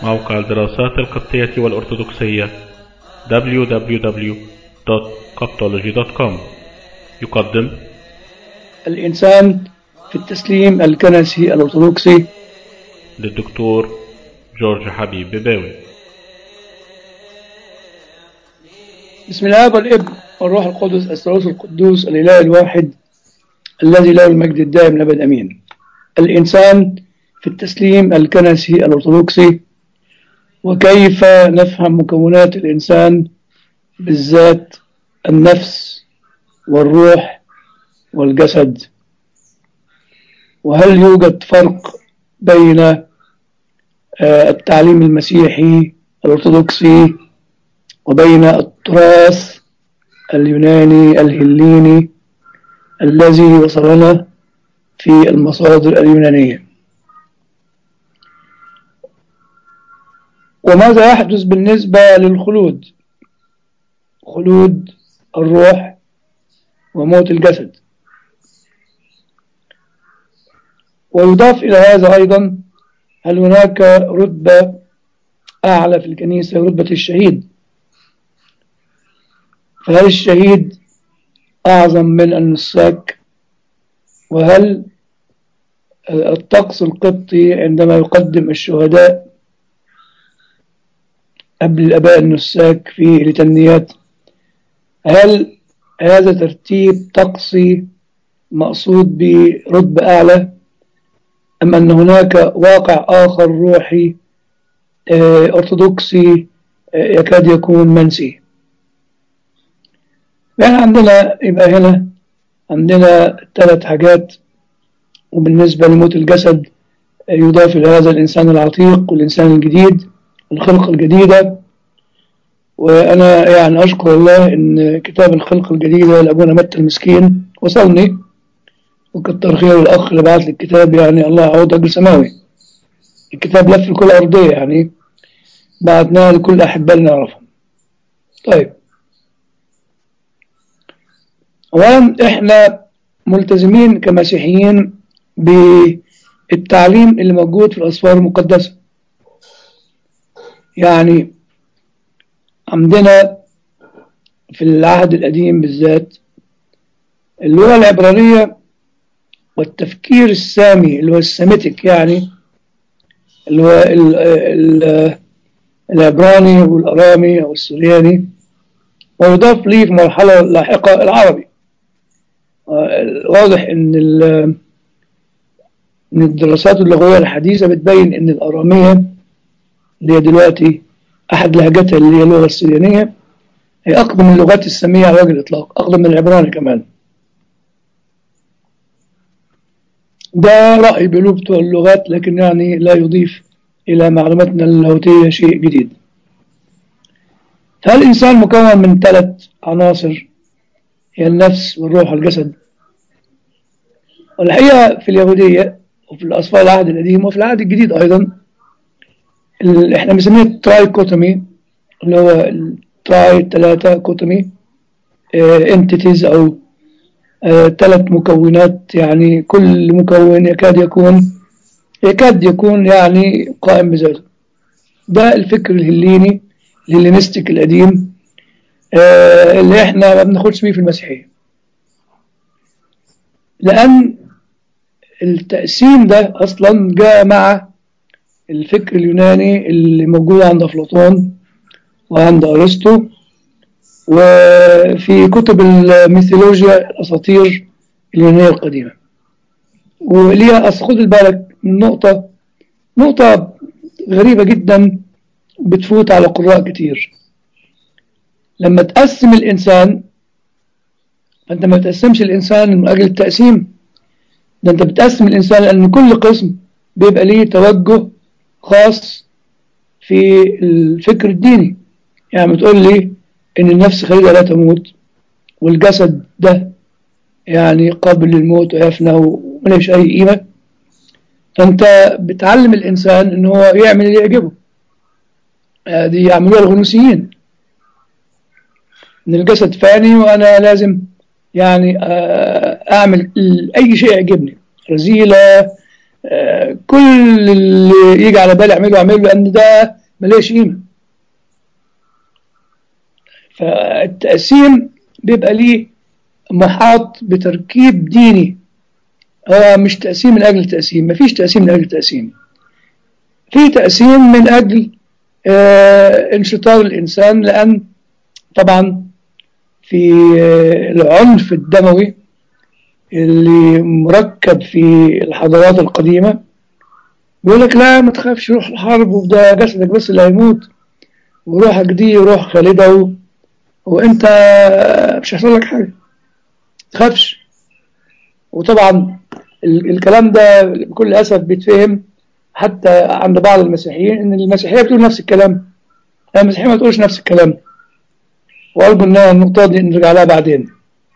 موقع الدراسات القبطية والأرثوذكسية www.coptology.com يقدم الإنسان في التسليم الكنسي الأرثوذكسي للدكتور جورج حبيب بباوي بسم الله والابن والروح القدس الثالوث القدوس الإله الواحد الذي له المجد الدائم الأبد أمين الإنسان في التسليم الكنسي الأرثوذكسي وكيف نفهم مكونات الإنسان بالذات النفس والروح والجسد وهل يوجد فرق بين آه، التعليم المسيحي الأرثوذكسي وبين التراث اليوناني الهليني الذي وصلنا في المصادر اليونانية وماذا يحدث بالنسبة للخلود خلود الروح وموت الجسد ويضاف إلى هذا أيضا هل هناك رتبة أعلى في الكنيسة رتبة الشهيد فهل الشهيد أعظم من النساك وهل الطقس القبطي عندما يقدم الشهداء قبل الآباء النساك في التنيات هل هذا ترتيب طقسي مقصود برتبة أعلى أم أن هناك واقع آخر روحي آه، أرثوذكسي آه، يكاد يكون منسي يعني عندنا يبقى هنا عندنا ثلاث حاجات وبالنسبة لموت الجسد آه، يضاف إلى هذا الإنسان العتيق والإنسان الجديد الخلقة الجديدة وأنا يعني أشكر الله إن كتاب الخلقة الجديدة لأبونا متى المسكين وصلني وكتر خير الأخ اللي بعت لي الكتاب يعني الله يعوض أجر سماوي الكتاب لف الكل أرضية يعني بعتناه لكل أحبائنا نعرفهم طيب أولا إحنا ملتزمين كمسيحيين بالتعليم اللي موجود في الأسفار المقدسة يعني عندنا في العهد القديم بالذات اللغة العبرانية والتفكير السامي اللي هو السيميتك يعني اللي هو ال ال العبراني والأرامي أو السورياني ويضاف لي في مرحلة لاحقة العربي آه، واضح إن ال- إن الدراسات اللغوية الحديثة بتبين إن الأرامية اللي هي دلوقتي أحد لهجاتها اللي هي اللغة السريانية هي أقدم اللغات السامية على وجه الإطلاق أقدم من العبراني كمان ده رأي بيقولوه بتوع اللغات لكن يعني لا يضيف إلى معلوماتنا اللاهوتية شيء جديد فالإنسان مكون من ثلاث عناصر هي النفس والروح والجسد والحقيقة في اليهودية وفي الأصفار العهد القديم وفي العهد الجديد أيضا ال- احنا بنسميه الترايكوتومي اللي هو التراي ثلاثة كوتومي انتيتيز او ثلاث مكونات يعني كل مكون يكاد يكون يكاد يكون يعني قائم بذاته ده الفكر الهليني الهلينستيك القديم آه، اللي احنا ما بناخدش بيه في المسيحية لأن التقسيم ده أصلا جاء مع الفكر اليوناني اللي موجود عند أفلاطون وعند أرسطو وفي كتب الميثولوجيا الأساطير اليونانية القديمة وليها أصل خد بالك من نقطة نقطة غريبة جدا بتفوت على قراء كتير لما تقسم الإنسان فأنت ما تقسمش الإنسان من أجل التقسيم ده أنت بتقسم الإنسان لأن كل قسم بيبقى ليه توجه خاص في الفكر الديني يعني بتقول لي إن النفس خليدة لا تموت والجسد ده يعني قابل للموت ويفنى ومليش أي قيمة فأنت بتعلم الإنسان إن هو يعمل اللي يعجبه هذه يعملوها الغنوصيين إن الجسد فاني وأنا لازم يعني آه، أعمل أي شيء يعجبني رذيلة آه، كل اللي يجي على بالي أعمله أعمله لأن ده ملهاش قيمة فالتقسيم بيبقى ليه محاط بتركيب ديني هو مش تقسيم من أجل التقسيم مفيش تقسيم من أجل التقسيم في تقسيم من أجل آه انشطار الإنسان لأن طبعا في آه العنف الدموي اللي مركب في الحضارات القديمة بيقول لك لا ما تخافش روح الحرب وده جسدك بس اللي هيموت وروحك دي روح خالدة و... وانت مش هيحصل لك حاجة تخافش وطبعا ال... الكلام ده بكل أسف بيتفهم حتى عند بعض المسيحيين ان المسيحية بتقول نفس الكلام المسيحية ما تقولش نفس الكلام وأرجو ان النقطة دي نرجع لها بعدين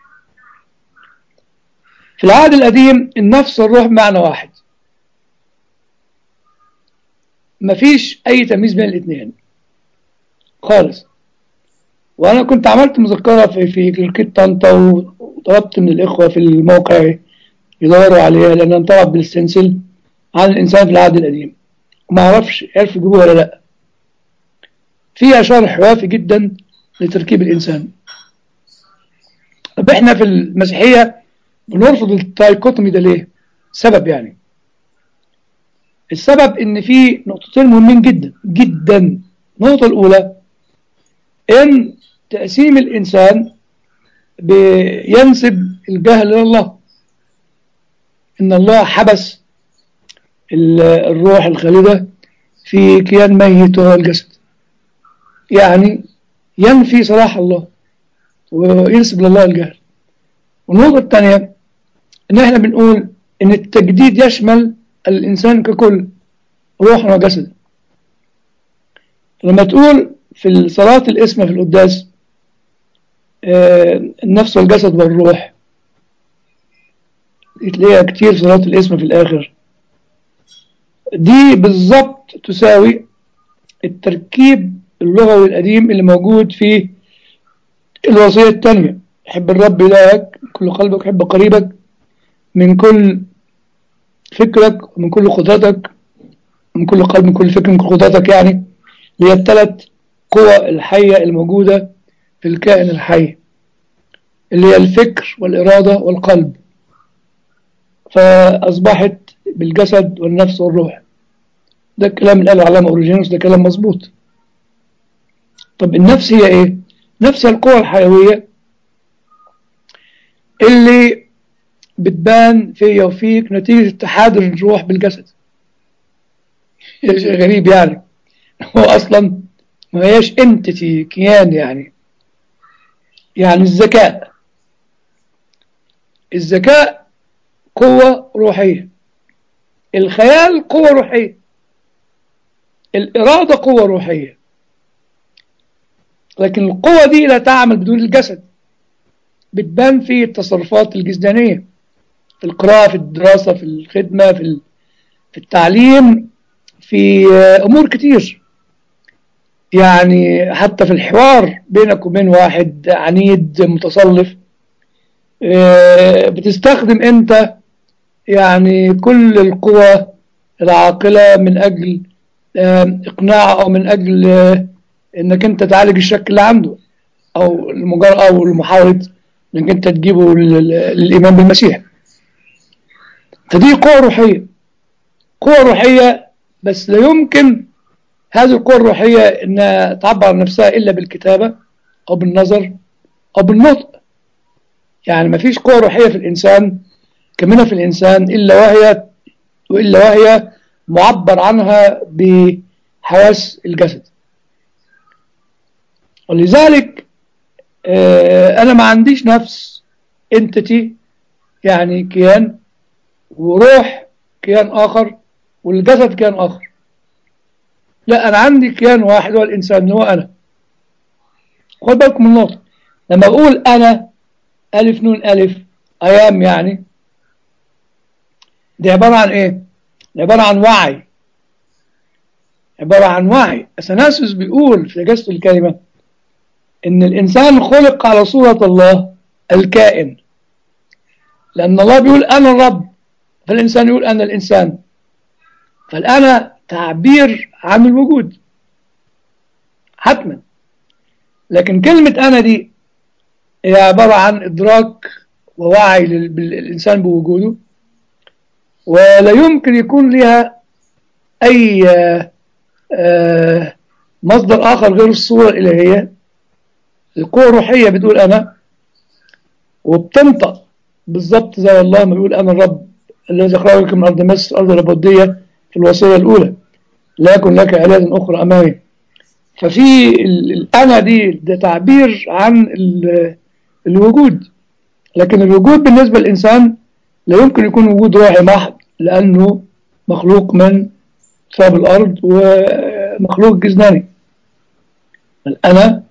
في العهد القديم النفس والروح معنى واحد مفيش أي تمييز بين الاثنين خالص وأنا كنت عملت مذكرة في في كلكية طنطا وطلبت من الإخوة في الموقع يدوروا عليها لأن انطلب بالستنسل عن الإنسان في العهد القديم وما أعرفش عرفوا يجيبوها ولا لأ فيها شرح وافي جدا لتركيب الإنسان طب إحنا في المسيحية بنرفض التايكوتومي ده ليه؟ سبب يعني السبب ان في نقطتين مهمين جدا جدا النقطة الأولى ان تقسيم الإنسان بينسب الجهل لله إن الله حبس الروح الخالدة في كيان ميت وهو الجسد يعني ينفي صلاح الله وينسب لله الجهل والنقطة الثانية إن إحنا بنقول إن التجديد يشمل الإنسان ككل روحا وجسدا لما تقول في صلاة الاسم في القداس النفس والجسد والروح تلاقيها كتير صلاة الاسم في الآخر دي بالظبط تساوي التركيب اللغوي القديم اللي موجود في الوصية الثانية حب الرب إلهك من كل قلبك حب قريبك من كل فكرك ومن كل قدرتك من كل قلب من كل فكر من كل قدرتك يعني اللي هي الثلاث قوى الحية الموجودة في الكائن الحي اللي هي الفكر والإرادة والقلب فأصبحت بالجسد والنفس والروح ده الكلام اللي قاله علامة أوريجينوس ده كلام مظبوط طب النفس هي إيه؟ نفس القوى الحيوية اللي بتبان فيا وفيك نتيجة اتحاد الروح بالجسد شيء غريب يعني هو أصلا ما هياش انتتي كيان يعني يعني الذكاء الذكاء قوة روحية الخيال قوة روحية الإرادة قوة روحية لكن القوة دي لا تعمل بدون الجسد بتبان في التصرفات الجسدانية في القراءة في الدراسة في الخدمة في في التعليم في أمور كتير يعني حتى في الحوار بينك وبين واحد عنيد متصلف بتستخدم أنت يعني كل القوى العاقلة من أجل إقناعه أو من أجل إنك أنت تعالج الشك اللي عنده أو المجرد أو المحاولة إنك أنت تجيبه للإيمان بالمسيح فدي قوة روحية قوة روحية بس لا يمكن هذه القوة الروحية إنها تعبر عن نفسها إلا بالكتابة أو بالنظر أو بالنطق يعني ما فيش قوة روحية في الإنسان كمنها في الإنسان إلا وهي وإلا وهي معبر عنها بحواس الجسد ولذلك أنا ما عنديش نفس انتتي يعني كيان وروح كيان آخر والجسد كيان آخر لا أنا عندي كيان واحد هو الإنسان هو أنا خد بالكم من النقطة لما أقول أنا ألف نون ألف أيام يعني دي عبارة عن إيه؟ دي عبارة عن وعي عبارة عن وعي أثناسيوس بيقول في إجازة الكلمة إن الإنسان خلق على صورة الله الكائن لأن الله بيقول أنا الرب فالإنسان يقول أنا الإنسان فالأنا تعبير عن الوجود حتما لكن كلمة أنا دي هي عبارة عن إدراك ووعي للإنسان بوجوده ولا يمكن يكون لها أي مصدر آخر غير الصورة الإلهية القوة الروحية بتقول أنا وبتنطق بالظبط زي الله ما بيقول أنا الرب الذي أخرجك من أرض مصر أرض العبودية في الوصية الأولى لا يكن لك آلهة أخرى أمامي ففي الأنا دي ده تعبير عن الوجود لكن الوجود بالنسبة للإنسان لا يمكن يكون وجود روحي محض لأنه مخلوق من تراب الأرض ومخلوق جسداني الأنا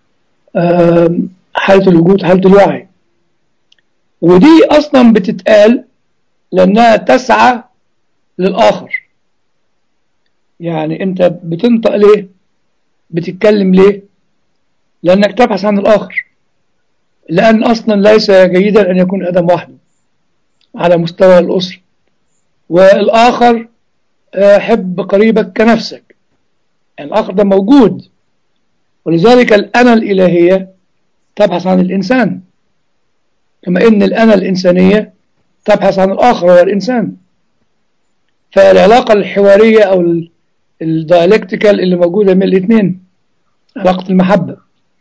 حالة الوجود حالة الوعي ودي أصلا بتتقال لأنها تسعى للآخر يعني أنت بتنطق ليه بتتكلم ليه لأنك تبحث عن الآخر لأن أصلا ليس جيدا أن يكون آدم وحده على مستوى الأسرة والآخر حب قريبك كنفسك يعني الآخر ده موجود ولذلك الأنا الإلهية تبحث عن الإنسان كما إن الأنا الإنسانية تبحث عن الآخر هو الإنسان فالعلاقة الحوارية أو الدايلكتيكال اللي موجودة من الاثنين علاقة المحبة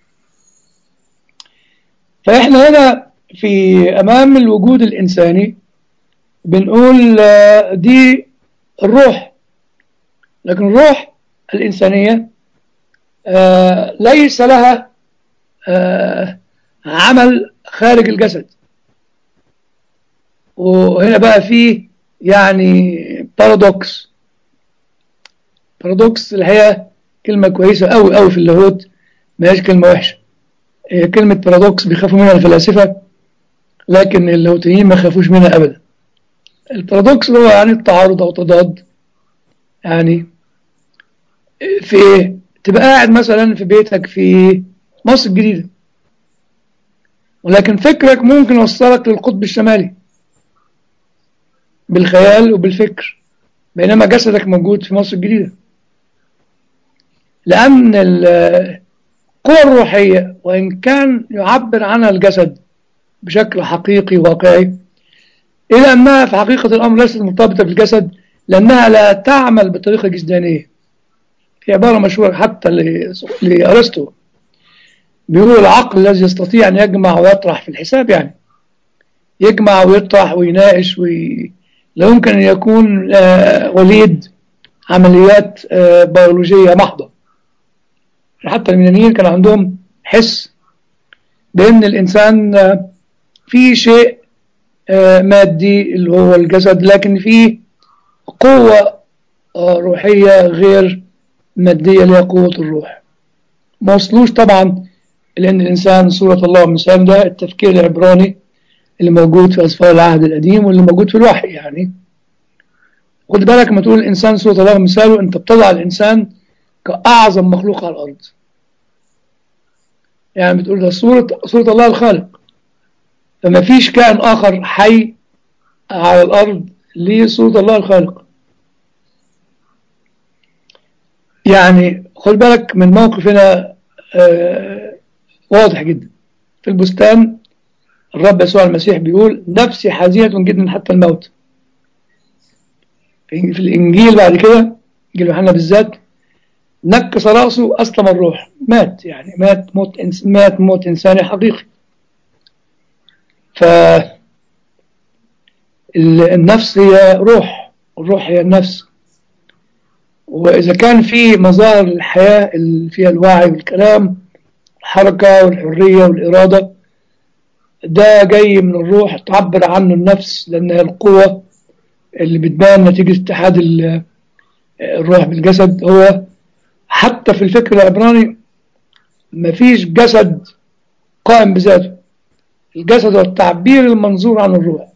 فإحنا هنا في أمام الوجود الإنساني بنقول دي الروح لكن الروح الإنسانية ليس لها عمل خارج الجسد وهنا بقى فيه يعني بارادوكس بارادوكس اللي هي كلمة كويسة أوي أوي في اللاهوت ما هيش كلمة وحشة كلمة بارادوكس بيخافوا منها الفلاسفة لكن اللاهوتيين ما خافوش منها أبدا البارادوكس هو يعني التعارض أو تضاد يعني في إيه؟ تبقى قاعد مثلا في بيتك في مصر الجديدة ولكن فكرك ممكن يوصلك للقطب الشمالي بالخيال وبالفكر بينما جسدك موجود في مصر الجديدة لأن القوى الروحية وإن كان يعبر عنها الجسد بشكل حقيقي واقعي إلا أنها في حقيقة الأمر ليست مرتبطة بالجسد لأنها لا تعمل بطريقة جسدانية في عبارة مشهورة حتى لأرسطو بيقول العقل الذي يستطيع أن يجمع ويطرح في الحساب يعني يجمع ويطرح ويناقش وي... لا يمكن أن يكون وليد عمليات بيولوجية محضة حتى اليونانيين كان عندهم حس بأن الإنسان في شيء مادي اللي هو الجسد لكن في قوة روحية غير مادية اللي هي قوة الروح ما وصلوش طبعا لأن الإنسان صورة الله ومثال ده التفكير العبراني اللي موجود في أسفار العهد القديم واللي موجود في الوحي يعني خد بالك لما تقول الإنسان صورة الله ومثاله أنت بتضع الإنسان كأعظم مخلوق على الأرض يعني بتقول ده صورة, صورة الله الخالق فما فيش كائن آخر حي على الأرض ليه صورة الله الخالق يعني خد بالك من موقف هنا آه واضح جدا في البستان الرب يسوع المسيح بيقول نفسي حزينة جدا حتى الموت في الإنجيل بعد كده إنجيل يوحنا بالذات نكس رأسه أسلم الروح مات يعني مات موت إنس مات موت إنساني حقيقي ف النفس هي روح والروح هي النفس وإذا كان في مظاهر الحياة اللي فيها الوعي والكلام الحركة والحرية والإرادة ده جاي من الروح تعبر عنه النفس لأنها القوة اللي بتبان نتيجة اتحاد الروح بالجسد هو حتى في الفكر العبراني مفيش جسد قائم بذاته الجسد هو التعبير المنظور عن الروح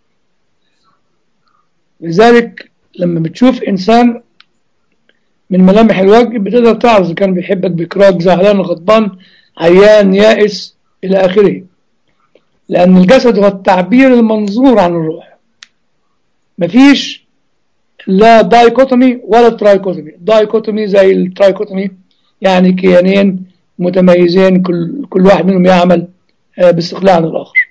لذلك لما بتشوف إنسان من ملامح الوجه بتقدر تعرف إذا كان بيحبك بإكراج زعلان غضبان عيان يائس إلى آخره لأن الجسد هو التعبير المنظور عن الروح مفيش لا دايكوتومي ولا ترايكوتومي دايكوتومي زي الترايكوتومي يعني كيانين متميزين كل كل واحد منهم يعمل باستقلال عن الآخر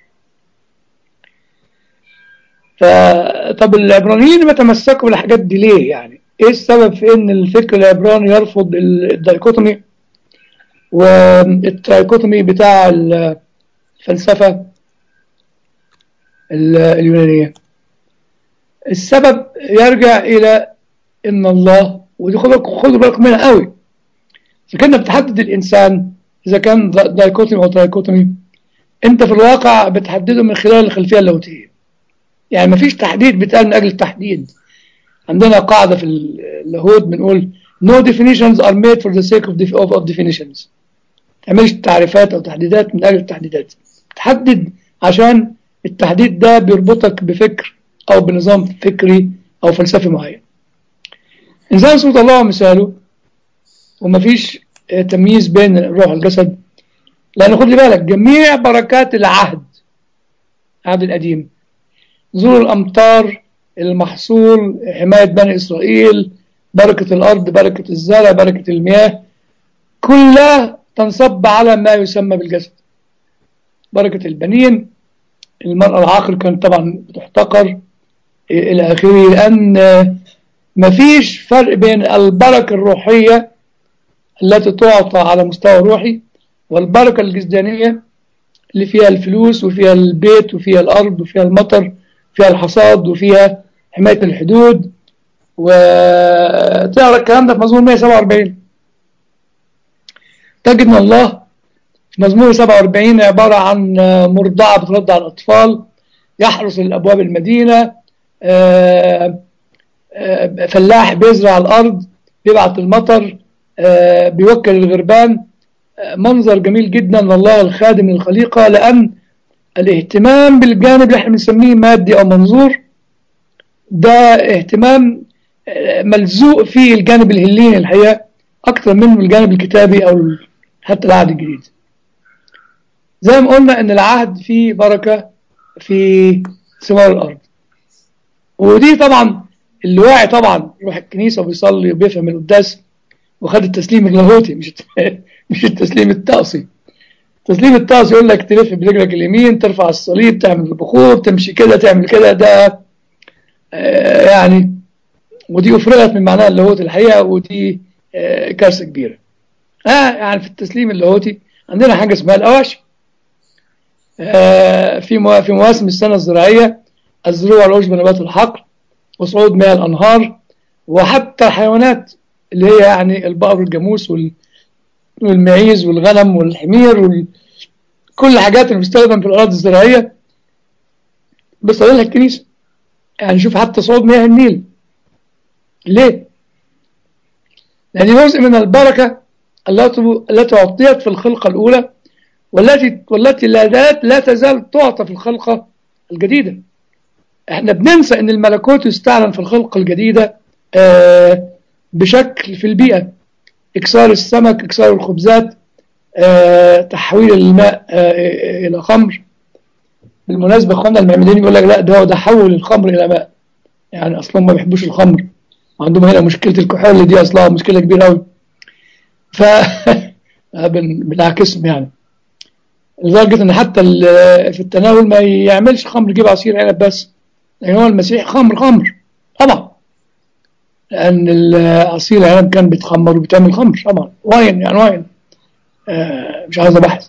فطب العبرانيين ما تمسكوا بالحاجات دي ليه يعني ايه السبب في ان الفكر العبراني يرفض الدايكوتومي والترايكوتومي بتاع الفلسفة اليونانية السبب يرجع إلى إن الله ودي خدوا خدوا بالكم منها قوي فكنا بتحدد الإنسان إذا كان دايكوتومي أو ترايكوتومي أنت في الواقع بتحدده من خلال الخلفية اللاهوتية يعني مفيش تحديد بيتقال من أجل التحديد عندنا قاعدة في اللاهوت بنقول no definitions are made for the sake of, def of, of definitions تعملش تعريفات أو تحديدات من أجل التحديدات تحدد عشان التحديد ده بيربطك بفكر أو بنظام فكري أو فلسفي معين إنسان صوت الله مثاله ومفيش تمييز بين الروح والجسد لأن خد لي بالك جميع بركات العهد العهد القديم نزول الأمطار المحصول حماية بني إسرائيل بركة الأرض بركة الزرع بركة المياه كلها تنصب على ما يسمى بالجسد بركة البنين المرأة العاقل كانت طبعا بتحتقر إلى آخره لأن مفيش فرق بين البركة الروحية التي تعطى على مستوى روحي والبركة الجسدانية اللي فيها الفلوس وفيها البيت وفيها الأرض وفيها المطر وفيها الحصاد وفيها حماية الحدود وتقرا الكلام ده في مزمور 147 تجد ان الله في مزمور 47 عبارة عن مرضعة بترضع الأطفال يحرس الأبواب المدينة فلاح بيزرع الأرض بيبعت المطر بيوكل الغربان منظر جميل جدا لله الخادم للخليقة لأن الاهتمام بالجانب اللي احنا بنسميه مادي أو منظور ده اهتمام ملزوق فيه الجانب الهليني الحقيقة أكثر منه الجانب الكتابي أو حتى العهد الجديد زي ما قلنا ان العهد فيه بركة في ثمار الارض ودي طبعا اللي واعي طبعا يروح الكنيسة وبيصلي وبيفهم القداس وخد التسليم اللاهوتي مش مش التسليم الطقسي التسليم الطقسي يقول لك تلف برجلك اليمين ترفع الصليب تعمل البخور تمشي كده تعمل كده ده آه يعني ودي افرغت من معناها اللاهوتي الحقيقة ودي آه كارثة كبيرة اه يعني في التسليم اللاهوتي عندنا حاجة اسمها الأواشي آه في في مواسم السنة الزراعية الزروع والعشب نبات الحقل وصعود مياه الأنهار وحتى الحيوانات اللي هي يعني البقر والجاموس والمعيز والغنم والحمير وال... كل الحاجات اللي بتستخدم في الأراضي الزراعية بتصلي الكنيسة يعني شوف حتى صعود مياه النيل ليه؟ لأن جزء من البركة التي أعطيت في الخلقة الأولى والتي والتي لا لا تزال تعطى في الخلقة الجديدة احنا بننسى ان الملكوت يستعلن في الخلقة الجديدة اه بشكل في البيئة اكسار السمك اكسار الخبزات اه تحويل الماء اه الى خمر بالمناسبة اخواننا المعمدين يقول لك لا ده ده حول الخمر الى ماء يعني اصلا ما بيحبوش الخمر عندهم هنا مشكلة الكحول اللي دي اصلها مشكلة كبيرة قوي ف بنعكسهم يعني لدرجة ان حتى في التناول ما يعملش خمر يجيب عصير عنب بس لان هو المسيح خمر خمر طبعا لان عصير العنب كان بيتخمر وبيتعمل خمر طبعا واين يعني واين آه مش عايز بحث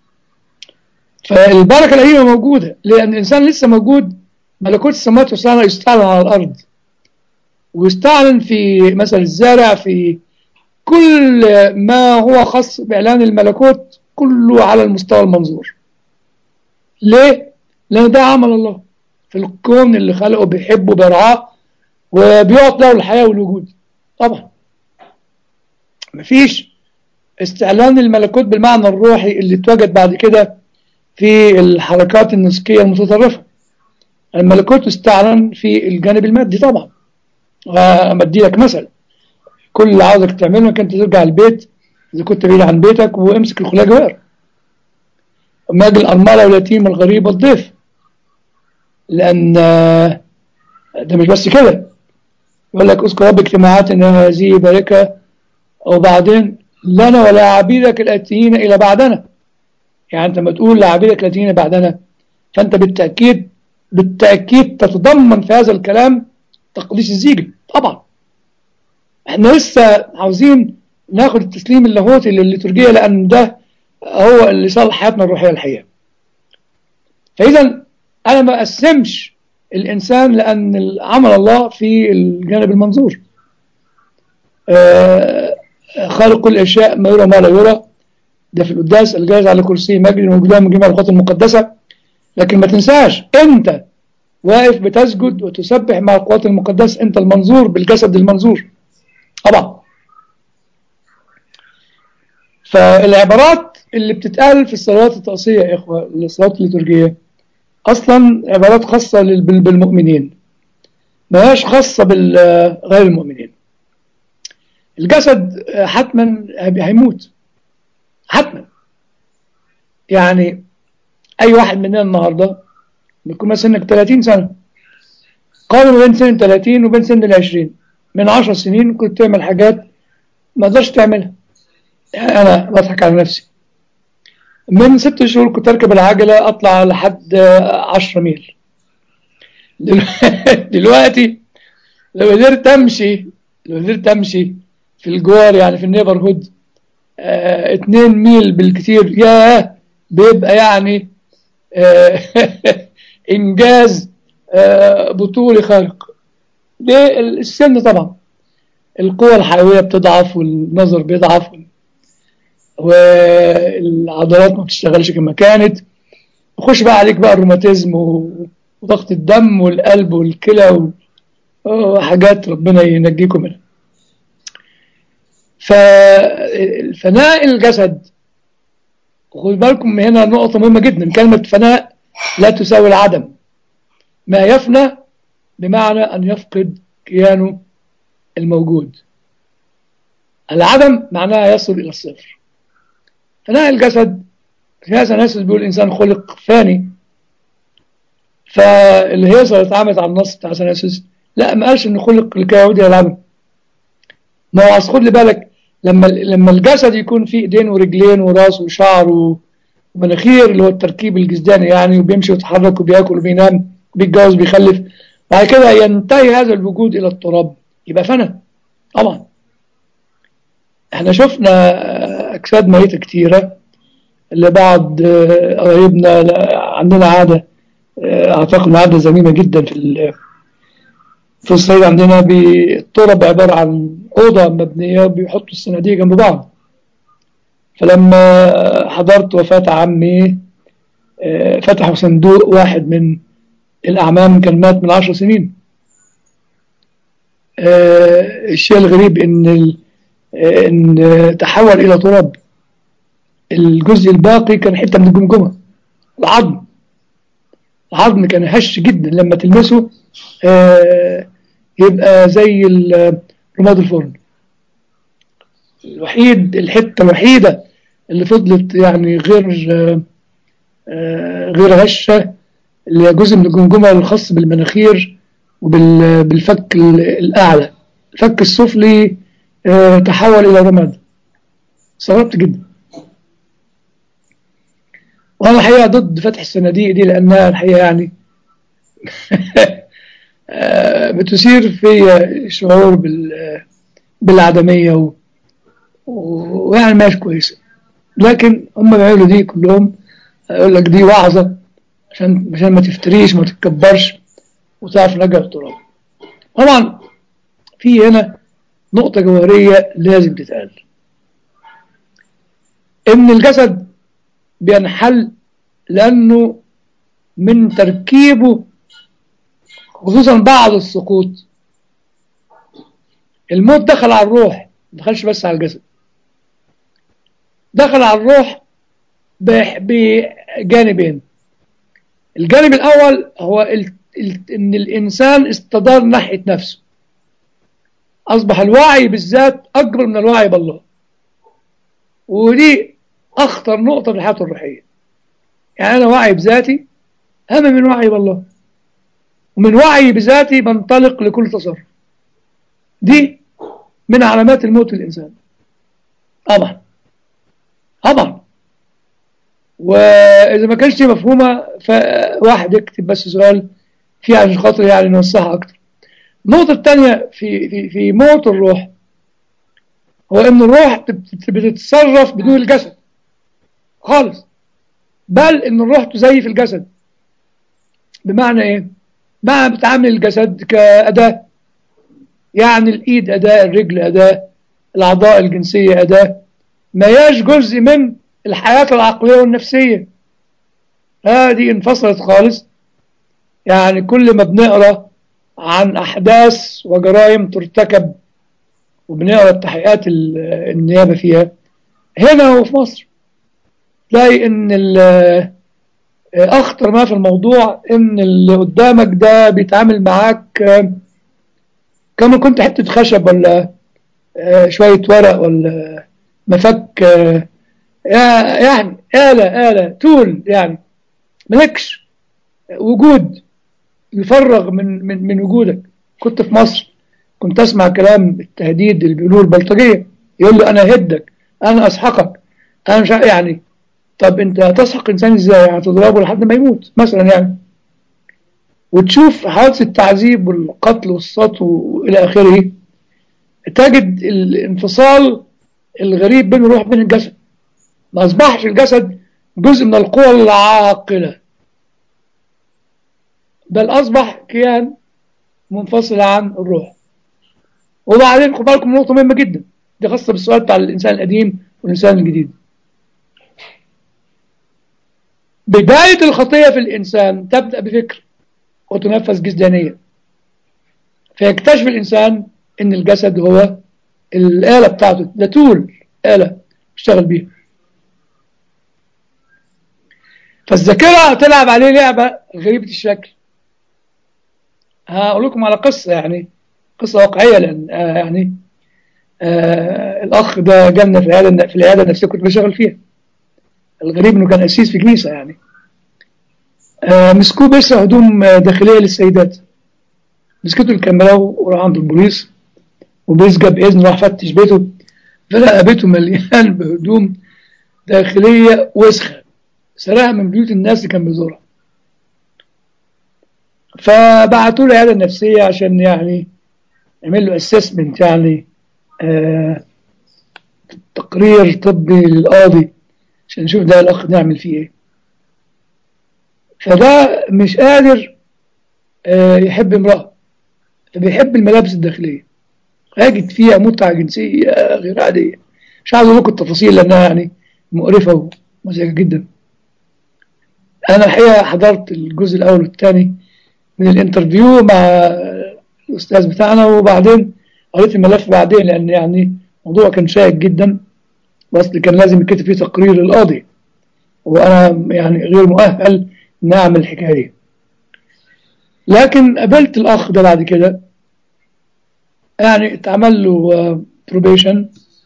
فالبركة القديمة موجودة لأن الإنسان لسه موجود ملكوت السماوات والسماء يستعلن على الأرض ويستعلن في مثل الزارع في كل ما هو خاص بإعلان الملكوت كله على المستوى المنظور ليه؟ لأن ده عمل الله في الكون اللي خلقه بيحبه بيرعاه وبيعط له الحياة والوجود طبعا مفيش استعلان الملكوت بالمعنى الروحي اللي اتوجد بعد كده في الحركات النسكية المتطرفة الملكوت استعلن في الجانب المادي طبعا وأمدي لك مثل كل اللي عاوزك تعمله انك انت ترجع البيت اذا كنت بعيد عن بيتك وامسك الخلاء جوار اما اجي الارمله واليتيم الغريب الضيف لان ده مش بس كده يقول لك اذكر رب اجتماعات ان هذه باركه وبعدين لنا ولا عبيدك الآتيين إلى بعدنا يعني أنت لما تقول لعبيدك الآتيين بعدنا فأنت بالتأكيد بالتأكيد تتضمن في هذا الكلام تقديس الزيجل طبعا احنا لسه عاوزين ناخد التسليم اللاهوتي للليتورجية لأن ده هو اللي صالح حياتنا الروحية الحقيقة فإذا أنا ما أقسمش الإنسان لأن عمل الله في الجانب المنظور آه خالق كل الأشياء ما يرى ما لا يرى ده في القداس الجالس على كرسي مجد موجودا من جميع الأوقات المقدسة لكن ما تنساش أنت واقف بتسجد وتسبح مع القوات المقدسة أنت المنظور بالجسد المنظور طبعا فالعبارات اللي بتتقال في الصلوات التقصية يا إخوة الصلوات الليتورجية أصلا عبارات خاصة بالمؤمنين ما هياش خاصة بالغير المؤمنين الجسد حتما هيموت حتما يعني أي واحد مننا النهاردة بيكون مثلا سنك 30 سنة قارن بين سن 30 وبين سن ال 20 من 10 سنين كنت تعمل حاجات ما قدرتش تعملها يعني أنا بضحك على نفسي من ست شهور كنت أركب العجلة أطلع لحد 10 ميل دلوقتي لو قدرت أمشي لو قدرت أمشي في الجوار يعني في النيبر هود اه اتنين ميل بالكثير ياه بيبقى يعني اه إنجاز اه بطولي خارق ليه السن طبعا القوة الحيوية بتضعف والنظر بيضعف والعضلات ما بتشتغلش كما كانت وخش بقى عليك بقى الروماتيزم وضغط الدم والقلب والكلى وحاجات ربنا ينجيكم منها ففناء الجسد خد بالكم هنا نقطة مهمة جدا كلمة فناء لا تساوي العدم ما يفنى بمعنى أن يفقد كيانه الموجود العدم معناها يصل إلى الصفر فناء الجسد في هذا الناس بيقول الإنسان خلق فاني فاللي هي اللي اتعملت على النص بتاع سناسس لا ما قالش انه خلق لكي يعود الى العدم ما هو اصل خد لي بالك لما لما الجسد يكون فيه ايدين ورجلين وراس وشعر ومناخير اللي هو التركيب الجسداني يعني وبيمشي ويتحرك وبياكل وبينام وبيتجوز بيخلف بعد كده ينتهي هذا الوجود الى التراب يبقى فنى طبعا احنا شفنا اجساد ميته كتيره اللي بعض قرايبنا عندنا عاده اعتقد عاده ذميمه جدا في في الصعيد عندنا التراب عباره عن اوضه مبنيه بيحطوا الصناديق جنب بعض فلما حضرت وفاه عمي فتحوا صندوق واحد من الاعمام كان مات من عشر سنين الشيء الغريب ان ان تحول الى تراب الجزء الباقي كان حته من الجمجمه العظم العظم كان هش جدا لما تلمسه آه يبقى زي رماد الفرن الوحيد الحته الوحيده اللي فضلت يعني غير آه غير هشه اللي هي جزء من الجمجمه الخاص بالمناخير وبالفك الاعلى الفك السفلي آه تحول الى رماد استغربت جدا وانا الحقيقه ضد فتح الصناديق دي لانها الحقيقه يعني بتثير في شعور بال بالعدميه ويعني ماشي كويسه لكن هم بيعملوا دي كلهم يقول لك دي وعظه عشان عشان ما تفتريش ما تتكبرش وتعرف نجا التراب طبعا في هنا نقطة جوهرية لازم تتقال إن الجسد بينحل لأنه من تركيبه خصوصا بعد السقوط الموت دخل على الروح ما دخلش بس على الجسد دخل على الروح بجانبين الجانب الأول هو ال... ال... إن الإنسان استدار ناحية نفسه أصبح الوعي بالذات أكبر من الوعي بالله ودي أخطر نقطة في الحياة الروحية يعني أنا وعي بذاتي أهم من وعي بالله ومن وعي بذاتي بنطلق لكل تصرف دي من علامات الموت للإنسان طبعا طبعا واذا ما كانش مفهومه فواحد يكتب بس سؤال فيه عشان خاطر يعني نوسعها اكتر النقطه الثانيه في في في موت الروح هو ان الروح بت- بتتصرف بدون الجسد خالص بل ان الروح تزيف الجسد بمعنى ايه بمعنى بتعامل الجسد كأداة يعني الإيد أداة الرجل أداة الأعضاء الجنسية أداة ما هياش جزء من الحياة العقلية والنفسية هذه انفصلت خالص يعني كل ما بنقرأ عن أحداث وجرائم ترتكب وبنقرأ التحقيقات ال- النيابة فيها هنا وفي مصر تلاقي إن ال- أخطر ما في الموضوع إن اللي قدامك ده بيتعامل معاك آه، كما كنت حتة خشب ولا آه، شوية ورق ولا مفك آه، يا- يعني آلة آلة تول يعني ملكش وجود يفرغ من من من وجودك كنت في مصر كنت اسمع كلام التهديد اللي بيقولوه البلطجيه يقول له انا هدك انا اسحقك انا مش ع- يعني طب انت هتسحق انسان ازاي يعني تضربه لحد ما يموت مثلا يعني وتشوف حادث التعذيب والقتل والسطو والى اخره تجد الانفصال الغريب بين الروح وبين الجسد ما اصبحش الجسد جزء من القوى العاقله بل اصبح كيان منفصل عن الروح وبعدين خد بالكم من نقطه مهمه جدا دي خاصه بالسؤال بتاع الانسان القديم والانسان الجديد بدايه الخطيه في الانسان تبدا بفكر وتنفذ جسدانيا فيكتشف الانسان ان الجسد هو الاله بتاعته ده تول اله اشتغل بيها فالذاكره تلعب عليه لعبه غريبه الشكل هقول لكم على قصه يعني قصه واقعيه لان آه يعني آه الاخ ده جالنا في العياده في العياده النفسيه كنت بشتغل فيها الغريب انه كان اسيس في كنيسه يعني آه مسكوه بيسرق هدوم آه، داخليه للسيدات مسكته الكاميرا وراح عند البوليس وبوليس جاب اذن راح فتش بيته فلقى بيته مليان بهدوم داخليه وسخه سرقها من بيوت الناس اللي كان بيزورها فبعتوا له العياده النفسيه عشان يعني يعمل له اسسمنت يعني آه تقرير طبي للقاضي عشان نشوف ده الاخ نعمل فيه ايه فده مش قادر آه يحب امراه فبيحب الملابس الداخليه يجد فيها متعه جنسيه غير عاديه مش عايز اقول لكم التفاصيل لانها يعني مقرفه ومزعجه جدا انا الحقيقه حضرت الجزء الاول والثاني من الانترفيو مع الاستاذ بتاعنا وبعدين قريت الملف بعدين لان يعني الموضوع كان شائك جدا واصل كان لازم يتكتب فيه تقرير للقاضي وانا يعني غير مؤهل ان اعمل الحكايه دي لكن قابلت الاخ ده بعد كده يعني اتعمل له بروبيشن